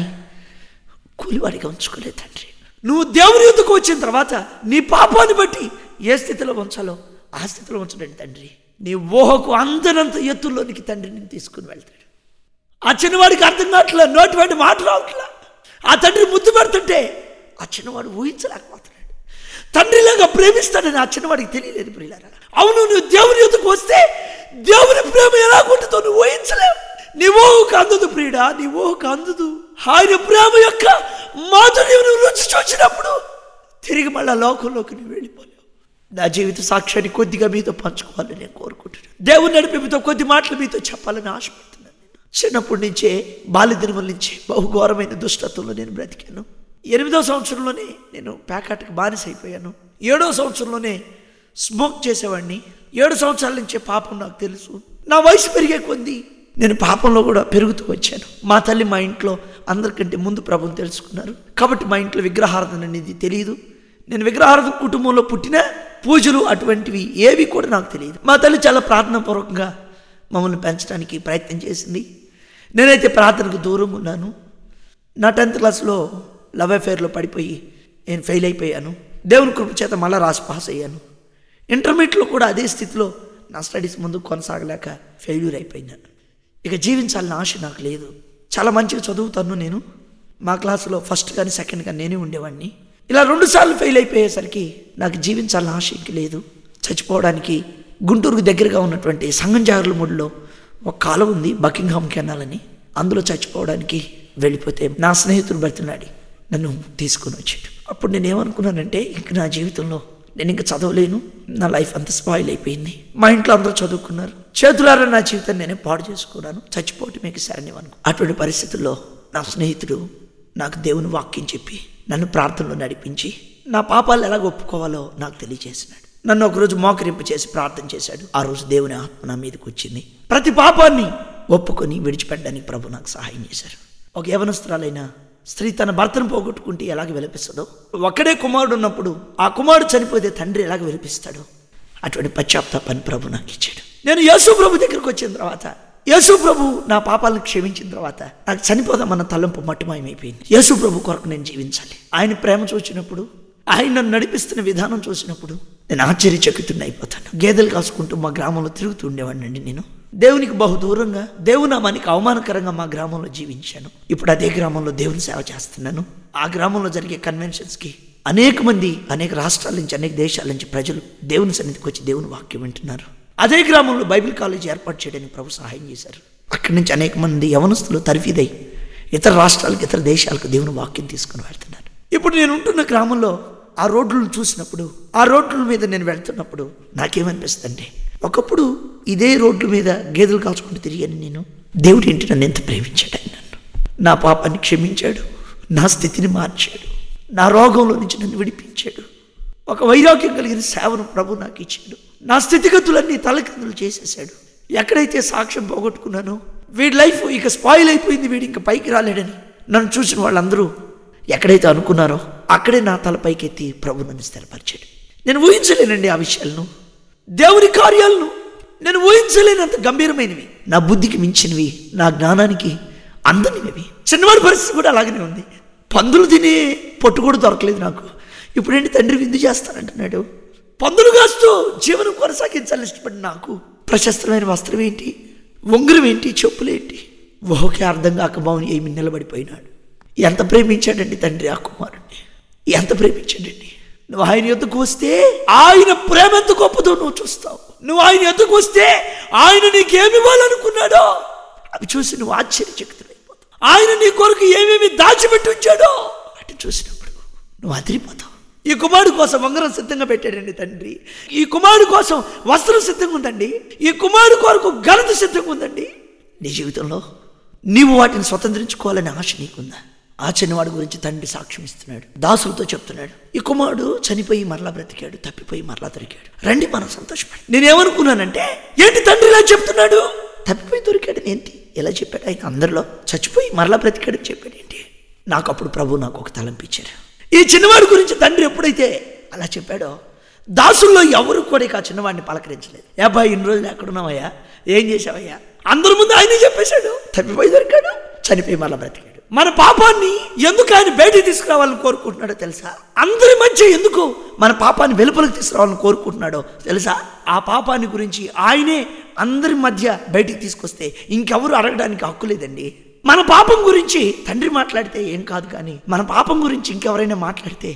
కూలివాడిగా ఉంచుకోలేదు తండ్రి నువ్వు దేవుని ఎత్తుకు వచ్చిన తర్వాత నీ పాపాన్ని బట్టి ఏ స్థితిలో ఉంచాలో ఆ స్థితిలో ఉంచడండి తండ్రి నీ ఊహకు అందనంత ఎత్తుల్లోనికి తండ్రిని తీసుకుని వెళ్తాడు ఆ చిన్నవాడికి అర్థం కావట్లే నోటి వెంట మాట రావట్లే ఆ తండ్రి ముద్దు పెడుతుంటే ఆ చిన్నవాడు ఊహించలేకపోతున్నాడు తండ్రిలాగా ప్రేమిస్తాడని ఆ చిన్నవాడికి తెలియలేదు ప్రియులారా అవును నువ్వు దేవుని ఎదుకు వస్తే దేవుని ప్రేమ ఎలా ఉంటుందో నువ్వు ఊహించలేవు నీ ఊహకు అందదు ప్రియుడా నీ ఊహకు అందదు ఆయన ప్రేమ యొక్క మాధుర్యం నువ్వు రుచి చూసినప్పుడు తిరిగి మళ్ళా లోకంలోకి నువ్వు వెళ్ళిపోలేవు నా జీవిత సాక్ష్యాన్ని కొద్దిగా మీతో పంచుకోవాలని నేను కోరుకుంటున్నాను దేవుని నడిపి మీతో కొద్ది మాటలు మీతో చెప్పాలని ఆశపడుతున్నాను నేను చిన్నప్పటి నుంచే బాల్యదినముల నుంచి బహుఘోరమైన దుష్టత్వంలో నేను బ్రతికాను ఎనిమిదో సంవత్సరంలోనే నేను ప్యాకెట్కి బానిస అయిపోయాను ఏడో సంవత్సరంలోనే స్మోక్ చేసేవాడిని ఏడు సంవత్సరాల నుంచే పాపం నాకు తెలుసు నా వయసు పెరిగే కొద్దీ నేను పాపంలో కూడా పెరుగుతూ వచ్చాను మా తల్లి మా ఇంట్లో అందరికంటే ముందు ప్రభుని తెలుసుకున్నారు కాబట్టి మా ఇంట్లో విగ్రహారాధన అనేది తెలియదు నేను విగ్రహారాధన కుటుంబంలో పుట్టిన పూజలు అటువంటివి ఏవి కూడా నాకు తెలియదు మా తల్లి చాలా ప్రార్థనాపూర్వకంగా మమ్మల్ని పెంచడానికి ప్రయత్నం చేసింది నేనైతే ప్రార్థనకు దూరంగా ఉన్నాను నా టెన్త్ క్లాస్లో లవ్ అఫేర్లో పడిపోయి నేను ఫెయిల్ అయిపోయాను దేవుని కృప చేత మళ్ళా రాసి పాస్ అయ్యాను ఇంటర్మీడియట్లో కూడా అదే స్థితిలో నా స్టడీస్ ముందు కొనసాగలేక ఫెయిల్యూర్ అయిపోయినాను ఇక జీవించాలని ఆశ నాకు లేదు చాలా మంచిగా చదువుతాను నేను మా క్లాసులో ఫస్ట్ కానీ సెకండ్ కానీ నేనే ఉండేవాడిని ఇలా రెండు సార్లు ఫెయిల్ అయిపోయేసరికి నాకు జీవించాలని ఆశ ఇంక లేదు చచ్చిపోవడానికి గుంటూరుకు దగ్గరగా ఉన్నటువంటి సంగంజారుల ముడిలో ఒక కాలం ఉంది బకింగ్హామ్ కెనాల్ అని అందులో చచ్చిపోవడానికి వెళ్ళిపోతే నా స్నేహితుడు బ్రతినాడి నన్ను తీసుకుని వచ్చాడు అప్పుడు నేను ఏమనుకున్నానంటే ఇంక నా జీవితంలో నేను ఇంకా చదవలేను నా లైఫ్ అంతా స్పాయిల్ అయిపోయింది మా ఇంట్లో అందరూ చదువుకున్నారు చేతులారా నా జీవితాన్ని నేనే పాడు చేసుకున్నాను చచ్చిపోవటం మీకు శరణ్యం అనుకో అటువంటి పరిస్థితుల్లో నా స్నేహితుడు నాకు దేవుని వాక్యం చెప్పి నన్ను ప్రార్థనలో నడిపించి నా పాపాలు ఎలాగ ఒప్పుకోవాలో నాకు తెలియజేసినాడు నన్ను ఒకరోజు మోకరింపు చేసి ప్రార్థన చేశాడు ఆ రోజు దేవుని ఆత్మ నా మీదకి వచ్చింది ప్రతి పాపాన్ని ఒప్పుకొని విడిచిపెట్టడానికి ప్రభు నాకు సహాయం చేశారు ఒక యవనస్తురాలైన స్త్రీ తన భర్తను పోగొట్టుకుంటే ఎలాగ విలపిస్తుందో ఒక్కడే కుమారుడు ఉన్నప్పుడు ఆ కుమారుడు చనిపోతే తండ్రి ఎలాగ విలపిస్తాడో అటువంటి పశ్చాత్తాపాన్ని ప్రభు నాకు ఇచ్చాడు నేను యేసు ప్రభు దగ్గరికి వచ్చిన తర్వాత యేసు ప్రభు నా పాపాలను క్షమించిన తర్వాత నాకు చనిపోదామన్న తలంపు మట్టుమాయమైపోయింది యేసు ప్రభు కొరకు నేను జీవించాలి ఆయన ప్రేమ చూసినప్పుడు ఆయన నన్ను నడిపిస్తున్న విధానం చూసినప్పుడు నేను ఆశ్చర్యచకితుడిని అయిపోతాను గేదెలు కాసుకుంటూ మా గ్రామంలో తిరుగుతూ ఉండేవాడినండి నేను దేవునికి బహు దూరంగా దేవునామానికి అవమానకరంగా మా గ్రామంలో జీవించాను ఇప్పుడు అదే గ్రామంలో దేవుని సేవ చేస్తున్నాను ఆ గ్రామంలో జరిగే కన్వెన్షన్స్కి అనేక మంది అనేక రాష్ట్రాల నుంచి అనేక దేశాల నుంచి ప్రజలు దేవుని సన్నిధికి వచ్చి దేవుని వాక్యం వింటున్నారు అదే గ్రామంలో బైబిల్ కాలేజ్ ఏర్పాటు చేయడానికి ప్రభు సహాయం చేశారు అక్కడి నుంచి అనేక మంది యవనస్తులు తరిఫీదై ఇతర రాష్ట్రాలకు ఇతర దేశాలకు దేవుని వాక్యం తీసుకుని వెళ్తున్నారు ఇప్పుడు నేను ఉంటున్న గ్రామంలో ఆ రోడ్లను చూసినప్పుడు ఆ రోడ్ల మీద నేను వెళ్తున్నప్పుడు నాకేమనిపిస్తుంది అంటే ఒకప్పుడు ఇదే రోడ్ల మీద గేదెలు కాల్చుకుంటూ తిరిగాను నేను దేవుడి ఇంటి నన్ను ఎంత ప్రేమించాడు ఆయన నన్ను నా పాపాన్ని క్షమించాడు నా స్థితిని మార్చాడు నా రోగంలో నుంచి నన్ను విడిపించాడు ఒక వైరాగ్యం కలిగిన సేవను ప్రభు నాకు ఇచ్చాడు నా స్థితిగతులన్నీ తలకిందులు చేసేసాడు ఎక్కడైతే సాక్ష్యం పోగొట్టుకున్నానో వీడి లైఫ్ ఇక స్పాయిల్ అయిపోయింది వీడు ఇంకా పైకి రాలేడని నన్ను చూసిన వాళ్ళందరూ ఎక్కడైతే అనుకున్నారో అక్కడే నా తల పైకెత్తి ప్రభు నన్ను స్థిరపరిచాడు నేను ఊహించలేనండి ఆ విషయాలను దేవుని కార్యాలను నేను ఊహించలేనంత గంభీరమైనవి నా బుద్ధికి మించినవి నా జ్ఞానానికి అందనివి చిన్నవాడి పరిస్థితి కూడా అలాగనే ఉంది పందులు తినే పొట్టు కూడా దొరకలేదు నాకు ఇప్పుడేంటి తండ్రి విందు చేస్తానంటున్నాడు పందులు కాస్తూ జీవనం కొనసాగించాలని ఇష్టపడి నాకు ప్రశస్తమైన వస్త్రం ఏంటి ఉంగరం ఏంటి చెప్పులేంటి ఓకే అర్థం కాక మౌని ఏమి నిలబడిపోయినాడు ఎంత ప్రేమించాడండి తండ్రి ఆ కుమారుణ్ణి ఎంత ప్రేమించాడండి నువ్వు ఆయన ఎద్దుకు వస్తే ఆయన ప్రేమ ఎంత గొప్పదో నువ్వు చూస్తావు నువ్వు ఆయన ఎద్దుకు వస్తే ఆయన నీకేమి ఇవ్వాలనుకున్నాడో అవి చూసి నువ్వు ఆశ్చర్యచకితులైపోతావు ఆయన నీ కొరకు ఏమేమి దాచిపెట్టి ఉంచాడో అటు చూసినప్పుడు నువ్వు అదిరిపోతావు ఈ కుమారుడు కోసం ఉంగరం సిద్ధంగా పెట్టాడండి తండ్రి ఈ కుమారుడు కోసం వస్త్రం సిద్ధంగా ఉందండి ఈ కుమారుడు కొరకు ఘనత సిద్ధంగా ఉందండి నీ జీవితంలో నీవు వాటిని స్వతంత్రించుకోవాలనే ఆశ నీకుందా ఆ చిన్నవాడి గురించి తండ్రి సాక్ష్యం ఇస్తున్నాడు దాసులతో చెప్తున్నాడు ఈ కుమారుడు చనిపోయి మరలా బ్రతికాడు తప్పిపోయి మరలా దొరికాడు రండి మనం సంతోషపడి నేనేమనుకున్నానంటే ఏంటి తండ్రి ఇలా చెప్తున్నాడు తప్పిపోయి దొరికాడు ఏంటి ఎలా చెప్పాడు ఆయన అందరిలో చచ్చిపోయి మరలా బ్రతికాడని చెప్పాడు ఏంటి నాకు అప్పుడు ప్రభు నాకు ఒక తలంపించారు ఈ చిన్నవాడి గురించి తండ్రి ఎప్పుడైతే అలా చెప్పాడో దాసుల్లో ఎవరు కూడా ఇక ఆ చిన్నవాడిని పలకరించలేదు ఏ అబ్బాయి ఇన్ని రోజులు ఎక్కడున్నావయ్యా ఏం చేసావయ్యా అందరి ముందు ఆయనే చెప్పేశాడు తప్పిపోయి దొరికాడు చనిపోయి మళ్ళీ బ్రతికాడు మన పాపాన్ని ఎందుకు ఆయన బయటికి తీసుకురావాలని కోరుకుంటున్నాడో తెలుసా అందరి మధ్య ఎందుకు మన పాపాన్ని వెలుపలకు తీసుకురావాలని కోరుకుంటున్నాడో తెలుసా ఆ పాపాన్ని గురించి ఆయనే అందరి మధ్య బయటికి తీసుకొస్తే ఇంకెవరు అడగడానికి హక్కు లేదండి మన పాపం గురించి తండ్రి మాట్లాడితే ఏం కాదు కానీ మన పాపం గురించి ఇంకెవరైనా మాట్లాడితే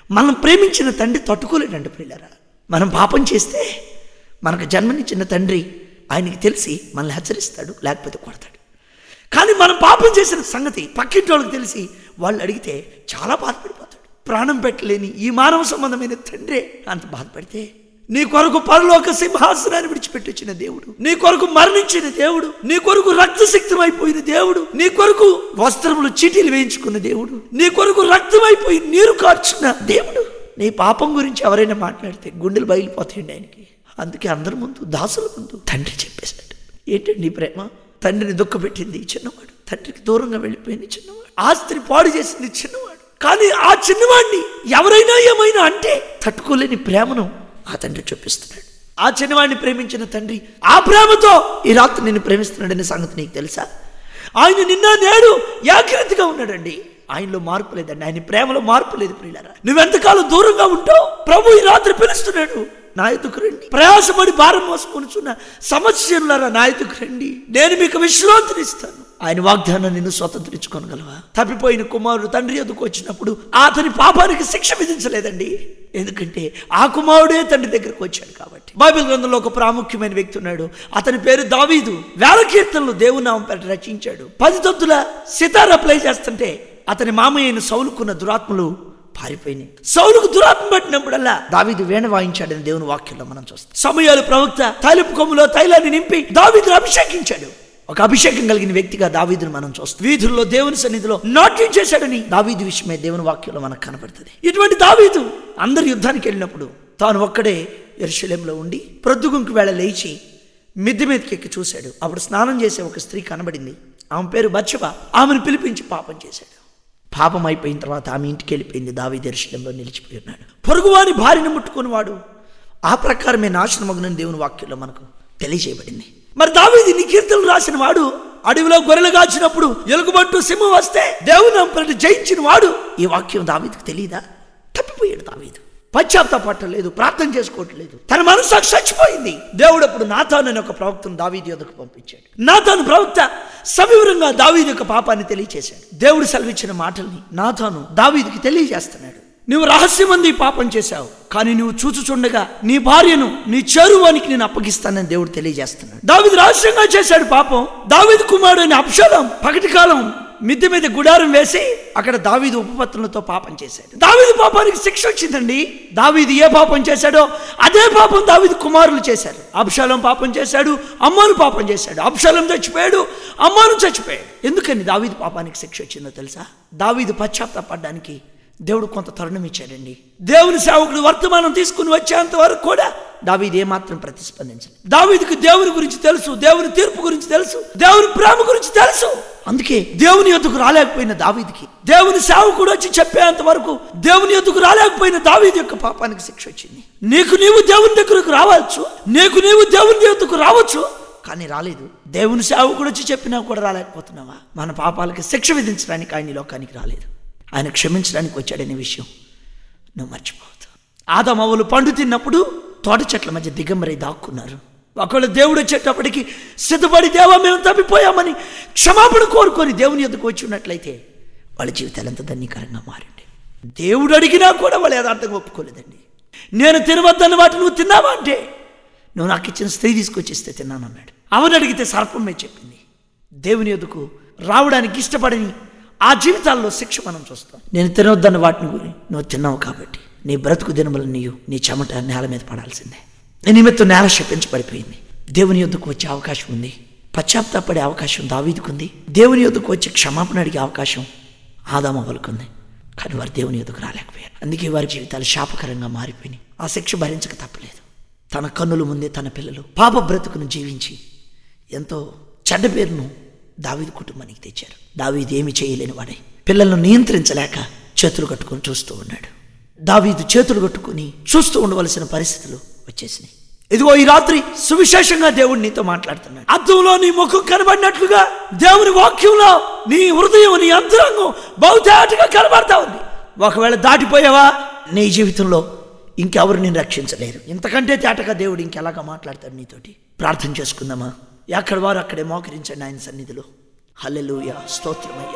మనం ప్రేమించిన తండ్రి తట్టుకోలేడండి పిల్లరా మనం పాపం చేస్తే మనకు జన్మనిచ్చిన తండ్రి ఆయనకి తెలిసి మనల్ని హెచ్చరిస్తాడు లేకపోతే కొడతాడు కానీ మనం పాపం చేసిన సంగతి పక్కింటి వాళ్ళకి తెలిసి వాళ్ళు అడిగితే చాలా బాధపడిపోతాడు ప్రాణం పెట్టలేని ఈ మానవ సంబంధమైన తండ్రే అంత బాధపడితే నీ కొరకు పరలోక సింహాసనాన్ని విడిచిపెట్టి వచ్చిన దేవుడు నీ కొరకు మరణించిన దేవుడు నీ కొరకు రక్తసిక్తమైపోయిన దేవుడు నీ కొరకు వస్త్రములు చీటీలు వేయించుకున్న దేవుడు నీ కొరకు రక్తమైపోయి నీరు కార్చున్న దేవుడు నీ పాపం గురించి ఎవరైనా మాట్లాడితే గుండెలు బయలుపోతాయండి ఆయనకి అందుకే అందరి ముందు దాసుల ముందు తండ్రి చెప్పేశాడు ఏంటండి ఈ ప్రేమ తండ్రిని దుఃఖపెట్టింది ఈ చిన్నవాడు తండ్రికి దూరంగా వెళ్ళిపోయింది చిన్నవాడు ఆస్తిని పాడు చేసింది చిన్నవాడు కానీ ఆ చిన్నవాడిని ఎవరైనా ఏమైనా అంటే తట్టుకోలేని ప్రేమను ఆ తండ్రి చూపిస్తున్నాడు ఆ చిన్నవాడిని ప్రేమించిన తండ్రి ఆ ప్రేమతో ఈ రాత్రి నిన్ను ప్రేమిస్తున్నాడనే సంగతి నీకు తెలుసా ఆయన నిన్న నేడు ఏకరీతిగా ఉన్నాడండి ఆయనలో మార్పు లేదండి ఆయన ప్రేమలో మార్పు లేదు ప్రియులారా నువ్వెంతకాలం దూరంగా ఉంటావు ప్రభు ఈ రాత్రి పిలుస్తున్నాడు నా ఎదుకు రండి ప్రయాసపడి భారం మోసుకొనుచున్న సమస్యలారా నా ఎదుకు రండి నేను మీకు విశ్రాంతినిస్తాను ఆయన వాగ్దానం నిన్ను స్వతంత్రించుకోనగలవా తప్పిపోయిన కుమారుడు తండ్రి ఎదుకు వచ్చినప్పుడు అతని పాపానికి శిక్ష విధించలేదండి ఎందుకంటే ఆ కుమారుడే తండ్రి దగ్గరకు వచ్చాడు కాబట్టి బైబిల్ గ్రంథంలో ఒక ప్రాముఖ్యమైన వ్యక్తి ఉన్నాడు అతని పేరు దావీదు వేల కీర్తనలు దేవునామం పేట రచించాడు పది తొత్తుల సితారా ప్లే చేస్తుంటే అతని మామయ్యను సౌలుకున్న దురాత్మలు పారిపోయినాయి సౌలుకు దురాత్మ పట్టినప్పుడల్లా దావీదు వేణ వాయించాడని దేవుని వాక్యంలో మనం చూస్తాం సమయాలు ప్రవక్త తలుపు కొమ్ములో తైలాన్ని నింపి దావీదును అభిషేకించాడు ఒక అభిషేకం కలిగిన వ్యక్తిగా దావీదును మనం చూస్తాం వీధుల్లో దేవుని సన్నిధిలో నాట్యం చేశాడని దావీదు విషయమే దేవుని వాక్యంలో మనకు కనబడుతుంది ఇటువంటి దావీదు అందరు యుద్ధానికి వెళ్ళినప్పుడు తాను ఒక్కడే ఎరుశలేంలో ఉండి ప్రొద్దుగుంకు వేళ లేచి మిద్దె మీదకి ఎక్కి చూశాడు అప్పుడు స్నానం చేసే ఒక స్త్రీ కనబడింది ఆమె పేరు బచ్చబ ఆమెను పిలిపించి పాపం చేశాడు పాపం అయిపోయిన తర్వాత ఆమె ఇంటికి వెళ్ళిపోయింది దావి దర్శనంలో నిలిచిపోయి ఉన్నాడు పొరుగువాని భార్యను ముట్టుకుని వాడు ఆ ప్రకారమే నాశనమగునని దేవుని వాక్యంలో మనకు తెలియజేయబడింది మరి దావీది నీ కీర్తనలు రాసిన వాడు అడవిలో గొర్రెలు కాచినప్పుడు ఎలుగుబంటు సింహం వస్తే దేవుని అంపటి జయించిన వాడు ఈ వాక్యం దావీదికి తెలియదా తప్పిపోయాడు దావీదు పశ్చాత్తాపట్టలేదు ప్రార్థన చేసుకోవట్లేదు తన మనసు చచ్చిపోయింది దేవుడు అప్పుడు నాతాను అనే ఒక ప్రవక్తను దావీది యొద్దకు పంపించాడు నాతాను ప్రవక్త సవివరంగా దావీది యొక్క పాపాన్ని తెలియచేశాడు దేవుడు సెలవిచ్చిన మాటల్ని నాతాను దావీదికి తెలియజేస్తున్నాడు నువ్వు రహస్యమంది పాపం చేశావు కానీ నువ్వు చూచుచుండగా నీ భార్యను నీ చెరువానికి నేను అప్పగిస్తానని దేవుడు తెలియజేస్తున్నాడు దావిది రహస్యంగా చేశాడు పాపం దావిది కుమారుడు అని అప్షలం పగటి కాలం మిద్దె మీద గుడారం వేసి అక్కడ దావీదు ఉపపత్రులతో పాపం చేశాడు దావీదు పాపానికి శిక్ష వచ్చిందండి దావీదు ఏ పాపం చేశాడో అదే పాపం దావీదు కుమారులు చేశారు అబ్షాలం పాపం చేశాడు అమ్మాను పాపం చేశాడు అబ్షాలం చచ్చిపోయాడు అమ్మాను చచ్చిపోయాడు ఎందుకని దావీదు పాపానికి శిక్ష వచ్చిందో తెలుసా దావీదు పశ్చాత్తాపడ్డానికి దేవుడు కొంత తరుణం ఇచ్చాడండి దేవుని సేవకుడు వర్తమానం తీసుకుని వచ్చేంత వరకు కూడా దావీది ఏమాత్రం ప్రతిస్పందించలేదు దావీదికి దేవుని గురించి తెలుసు దేవుని తీర్పు గురించి తెలుసు దేవుని ప్రేమ గురించి తెలుసు అందుకే దేవుని ఎద్దుకు రాలేకపోయిన దావీదికి దేవుని సేవకుడు వచ్చి చెప్పేంత వరకు దేవుని ఎద్దుకు రాలేకపోయిన దావీది యొక్క పాపానికి శిక్ష వచ్చింది నీకు నీవు దేవుని దగ్గరకు రావచ్చు నీకు నీవు దేవుని ఎద్దుకు రావచ్చు కానీ రాలేదు దేవుని సేవకుడు వచ్చి చెప్పినా కూడా రాలేకపోతున్నావా మన పాపాలకి శిక్ష విధించడానికి ఆయన ఈ లోకానికి రాలేదు ఆయన క్షమించడానికి వచ్చాడనే విషయం నువ్వు మర్చిపోవద్దు ఆదమవులు పండు తిన్నప్పుడు తోట చెట్ల మధ్య దిగంబరై దాక్కున్నారు ఒకవేళ దేవుడు వచ్చేటప్పటికి సిద్ధపడి దేవా మేము తప్పిపోయామని క్షమాపణ కోరుకొని దేవుని ఎదుకు వచ్చి ఉన్నట్లయితే వాళ్ళ జీవితాలు ఎంత ధన్యకరంగా మారింది దేవుడు అడిగినా కూడా వాళ్ళు యథార్థంగా ఒప్పుకోలేదండి నేను తినవద్దన్న వాటి నువ్వు తిన్నావా అంటే నువ్వు నాకు ఇచ్చిన స్త్రీ తీసుకొచ్చిస్తే తిన్నానన్నాడు అవని అడిగితే సర్పమే చెప్పింది దేవుని ఎదుకు రావడానికి ఇష్టపడని ఆ జీవితాల్లో శిక్ష మనం చూస్తాం నేను తినవద్దన్న వాటిని గురి నువ్వు తిన్నావు కాబట్టి నీ బ్రతుకు దినములు నీయు నీ చెమట నేల మీద పడాల్సిందే నీ నిమిత్తం నేల శపించబడిపోయింది దేవుని యొద్దకు వచ్చే అవకాశం ఉంది పశ్చాత్తాపడే అవకాశం దావీదుకుంది దేవుని యొద్దకు వచ్చి క్షమాపణ అడిగే అవకాశం ఆదామ వాళ్ళకుంది కానీ వారు దేవుని ఎదుగు రాలేకపోయారు అందుకే వారి జీవితాలు శాపకరంగా మారిపోయినాయి ఆ శిక్ష భరించక తప్పలేదు తన కన్నుల ముందే తన పిల్లలు పాప బ్రతుకును జీవించి ఎంతో చెడ్డ పేరును దావీదు కుటుంబానికి తెచ్చారు దావీదు ఏమి చేయలేని వాడే పిల్లలను నియంత్రించలేక చేతులు కట్టుకొని చూస్తూ ఉన్నాడు దావీదు చేతులు కట్టుకొని చూస్తూ ఉండవలసిన పరిస్థితులు వచ్చేసినాయి ఇదిగో ఈ రాత్రి సువిశేషంగా దేవుడు నీతో మాట్లాడుతున్నాడు అద్దంలో నీ ముఖం కనబడినట్లుగా దేవుని వాక్యంలో నీ హృదయం నీ అంతరంగం బహుతేటగా కనబడతా ఉంది ఒకవేళ దాటిపోయావా నీ జీవితంలో ఇంకెవరు నేను రక్షించలేరు ఇంతకంటే తేటగా దేవుడు ఇంకెలాగా మాట్లాడతాడు నీతోటి ప్రార్థన చేసుకుందామా ఎక్కడ వారు అక్కడే మోకరించండి ఆయన సన్నిధిలో హల్లెలూయా స్తోత్రమయ్యా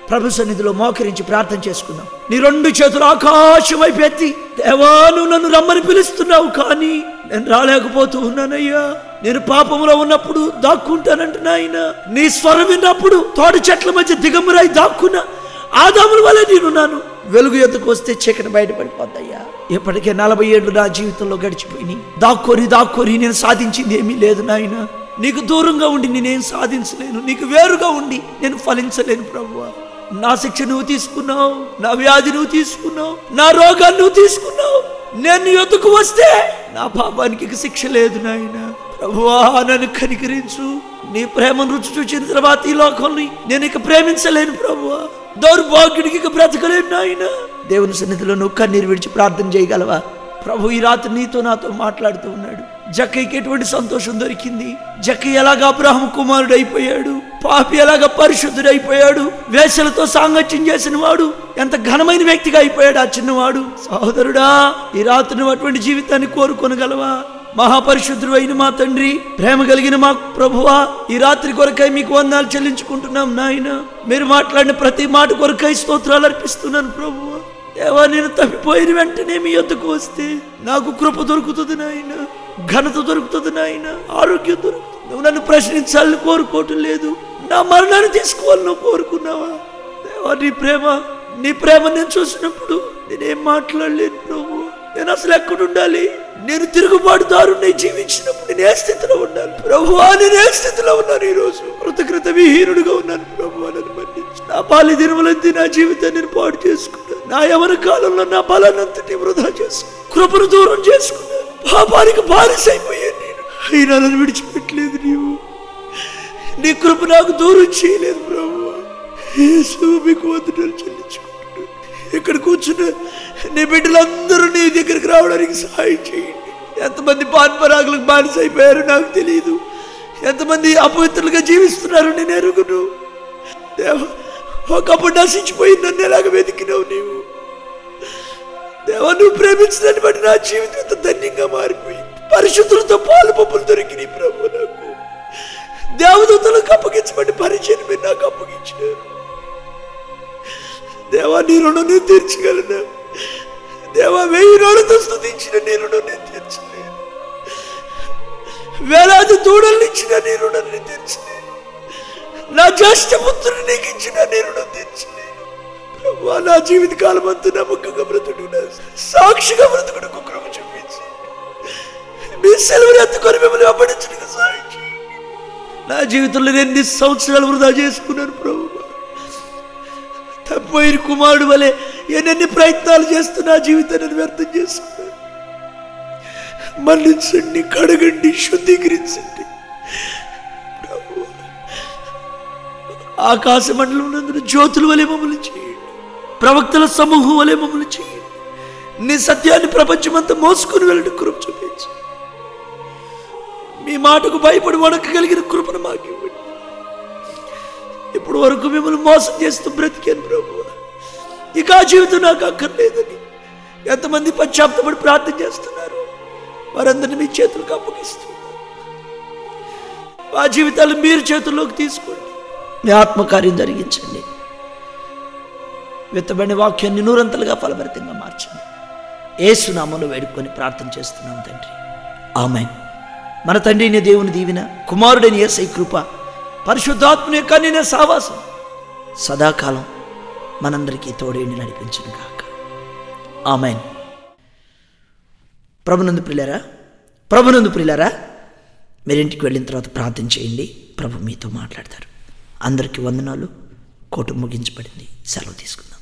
ప్రభు సన్నిధిలో మోకరించి ప్రార్థన చేసుకుందాం నీ రెండు చేతులు ఆకాశం వైపు ఎత్తి దేవా నువ్వు నన్ను రమ్మని పిలుస్తున్నావు కానీ నేను రాలేకపోతూ ఉన్నానయ్యా నేను పాపంలో ఉన్నప్పుడు దాక్కుంటానంటున్నా ఆయన నీ స్వరం విన్నప్పుడు తోట చెట్ల మధ్య దిగమురై దాక్కున్నా ఆదాముల వల్ల నేనున్నాను వెలుగు ఎద్దుకు వస్తే చీకటి బయటపడిపోద్దయ్యా ఇప్పటికే నలభై ఏళ్ళు నా జీవితంలో గడిచిపోయినాయి దాక్కోరి దాక్కోరి నేను సాధించింది ఏమీ లేదు నాయన నీకు దూరంగా ఉండి నేనేం సాధించలేను నీకు వేరుగా ఉండి నేను ఫలించలేను ప్రభువా నా శిక్ష నువ్వు తీసుకున్నావు నా వ్యాధి నువ్వు తీసుకున్నావు నా రోగాన్ని నువ్వు తీసుకున్నావు నేను నీ యొద్దకు వస్తే నా పాపానికి ఇక శిక్ష లేదు నాయన ప్రభువా నన్ను కనికరించు నీ ప్రేమను రుచి చూచిన తర్వాత ఈ లోకంని నేను ఇక ప్రేమించలేను ప్రభువా దౌర్భాగ్యుడికి ఇక బ్రతకలేను నాయన దేవుని సన్నిధిలో నువ్వు కన్నీరు విడిచి ప్రార్థన చేయగలవా ప్రభు ఈ రాత్రి నీతో నాతో మాట్లాడుతూ ఉన్నాడు జక్కయ్యకి ఎటువంటి సంతోషం దొరికింది జక్కయ్య ఎలాగ అబ్రాహం కుమారుడు అయిపోయాడు పాపి ఎలాగ పరిశుద్ధుడైపోయాడు వేసలతో సాంగత్యం చేసిన వాడు ఎంత ఘనమైన వ్యక్తిగా అయిపోయాడు ఆ చిన్నవాడు సహోదరుడా ఈ రాత్రి నువ్వు అటువంటి జీవితాన్ని కోరుకొనగలవా మహాపరిశుద్ధుడు అయిన మా తండ్రి ప్రేమ కలిగిన మా ప్రభువా ఈ రాత్రి కొరకై మీకు వందాలు చెల్లించుకుంటున్నాం నాయన మీరు మాట్లాడిన ప్రతి మాట కొరకై స్తోత్రాలు అర్పిస్తున్నాను ప్రభువా దేవా నేను తప్పిపోయిన వెంటనే మీ యొద్దకు వస్తే నాకు కృప దొరుకుతుంది నాయన ఘనత దొరుకుతుంది నాయన ఆరోగ్యం దొరుకుతుంది నువ్వు నన్ను ప్రశ్నించాలని కోరుకోవటం లేదు నా మరణాన్ని తీసుకోవాలని నువ్వు కోరుకున్నావా దేవా నీ ప్రేమ నీ ప్రేమ నేను చూసినప్పుడు నేనేం మాట్లాడలేను ప్రభు నేను అసలు ఎక్కడ ఉండాలి నేను తిరుగుబాటుదారుని జీవించినప్పుడు నేను ఏ స్థితిలో ఉండాలి ప్రభు నేను ఏ స్థితిలో ఉన్నాను ఈ రోజు కృతకృత విహీనుడిగా ఉన్నాను ప్రభు నన్ను మన్నించు నా పాలి దినములంతి నా జీవితాన్ని నేను పాడు చేసుకున్నాను నా యవన కాలంలో నా బలాన్నంతటి వృధా చేసుకున్నాను కృపను దూరం చేసుకున్నాను పాపానికి బానిసైపోయాను నేను అయినా నన్ను విడిచిపెట్టలేదు నీవు నీ కృప నాకు దూరం చేయలేదు ప్రభు యేసు మీకు వందనాలు చెల్లించుకుంటున్నాను ఇక్కడ కూర్చున్న నీ బిడ్డలందరూ నీ దగ్గరికి రావడానికి సహాయం చేయండి ఎంతమంది పాన్పరాగులకు బానిస అయిపోయారో నాకు తెలియదు ఎంతమంది అపవిత్రులుగా జీవిస్తున్నారు నేను ఎరుగును దేవ ఒకప్పుడు నశించిపోయి నన్ను ఎలాగ వెతికినావు నీవు దేవా నువ్వు ప్రేమించడాన్ని బట్టి నా జీవితం ఎంత ధన్యంగా మారిపోయి పరిశుద్ధులతో పాలు పప్పులు దొరికినాయి ప్రభు నాకు దేవదూతలకు అప్పగించబడి పరిచయం మీరు నాకు అప్పగించినారు దేవా నీ రుణం నేను తీర్చగలను దేవా వెయ్యి రోజులతో స్థుతించిన నీ రుణం నేను తీర్చలేను వేలాది దూడల్ని ఇచ్చిన నీ రుణం నేను తీర్చలేను నా జ్యేష్ఠ పుత్రుని నీకు ఇచ్చిన నీ రుణం తీర్చలేను ప్రభువా నా జీవిత కాలం అంతా నమ్మకంగా బ్రతుడు సాక్షిగా బ్రతుకుడు కుక్కరము చూపించి మీ సెలవుని ఎత్తుకొని మిమ్మల్ని అప్పడించడానికి సహాయం చేయండి నా జీవితంలో నేను ఎన్ని సంవత్సరాలు వృధా చేసుకున్నాను ప్రభు తప్పిపోయిన కుమారుడు వలె ఎన్నెన్ని ప్రయత్నాలు చేస్తూ నా జీవితాన్ని వ్యర్థం చేసుకున్నాను మన్నించండి కడగండి శుద్ధీకరించండి ప్రభువా, ఆకాశ మండలం నందున జ్యోతుల వలె మమ్మల్ని చేయండి ప్రవక్తల సమూహం వలె మమ్మల్ని చేయండి నీ సత్యాన్ని ప్రపంచమంతా మోసుకుని వెళ్ళడం కృప చూపించు మీ మాటకు భయపడి వణకగలిగిన కృపను మాకు ఇవ్వండి ఇప్పుడు వరకు మిమ్మల్ని మోసం చేస్తూ బ్రతికాను ప్రభు ఇక ఆ జీవితం నాకు అక్కర్లేదని ఎంతమంది పశ్చాత్తపడి ప్రార్థన చేస్తున్నారు వారందరినీ మీ చేతులకు అప్పగిస్తున్నారు ఆ జీవితాలు మీరు చేతుల్లోకి తీసుకోండి మీ ఆత్మకార్యం జరిగించండి విత్తబడిన వాక్యాన్ని నూరంతలుగా ఫలభరితంగా మార్చండి ఏసునామను వేడుకొని ప్రార్థన చేస్తున్నాం తండ్రి ఆమెన్ మన తండ్రి అయిన దేవుని దీవిన కుమారుడైన ఏసై కృప పరిశుద్ధాత్మని యొక్క నేను సావాసం సదాకాలం మనందరికీ తోడేండి నడిపించను కాక ఆమెన్ ప్రభునందు ప్రియులారా ప్రభునందు ప్రియులారా మీరు ఇంటికి వెళ్ళిన తర్వాత ప్రార్థన చేయండి ప్రభు మీతో మాట్లాడతారు అందరికీ వందనాలు కోటు ముగించబడింది సెలవు తీసుకుందాం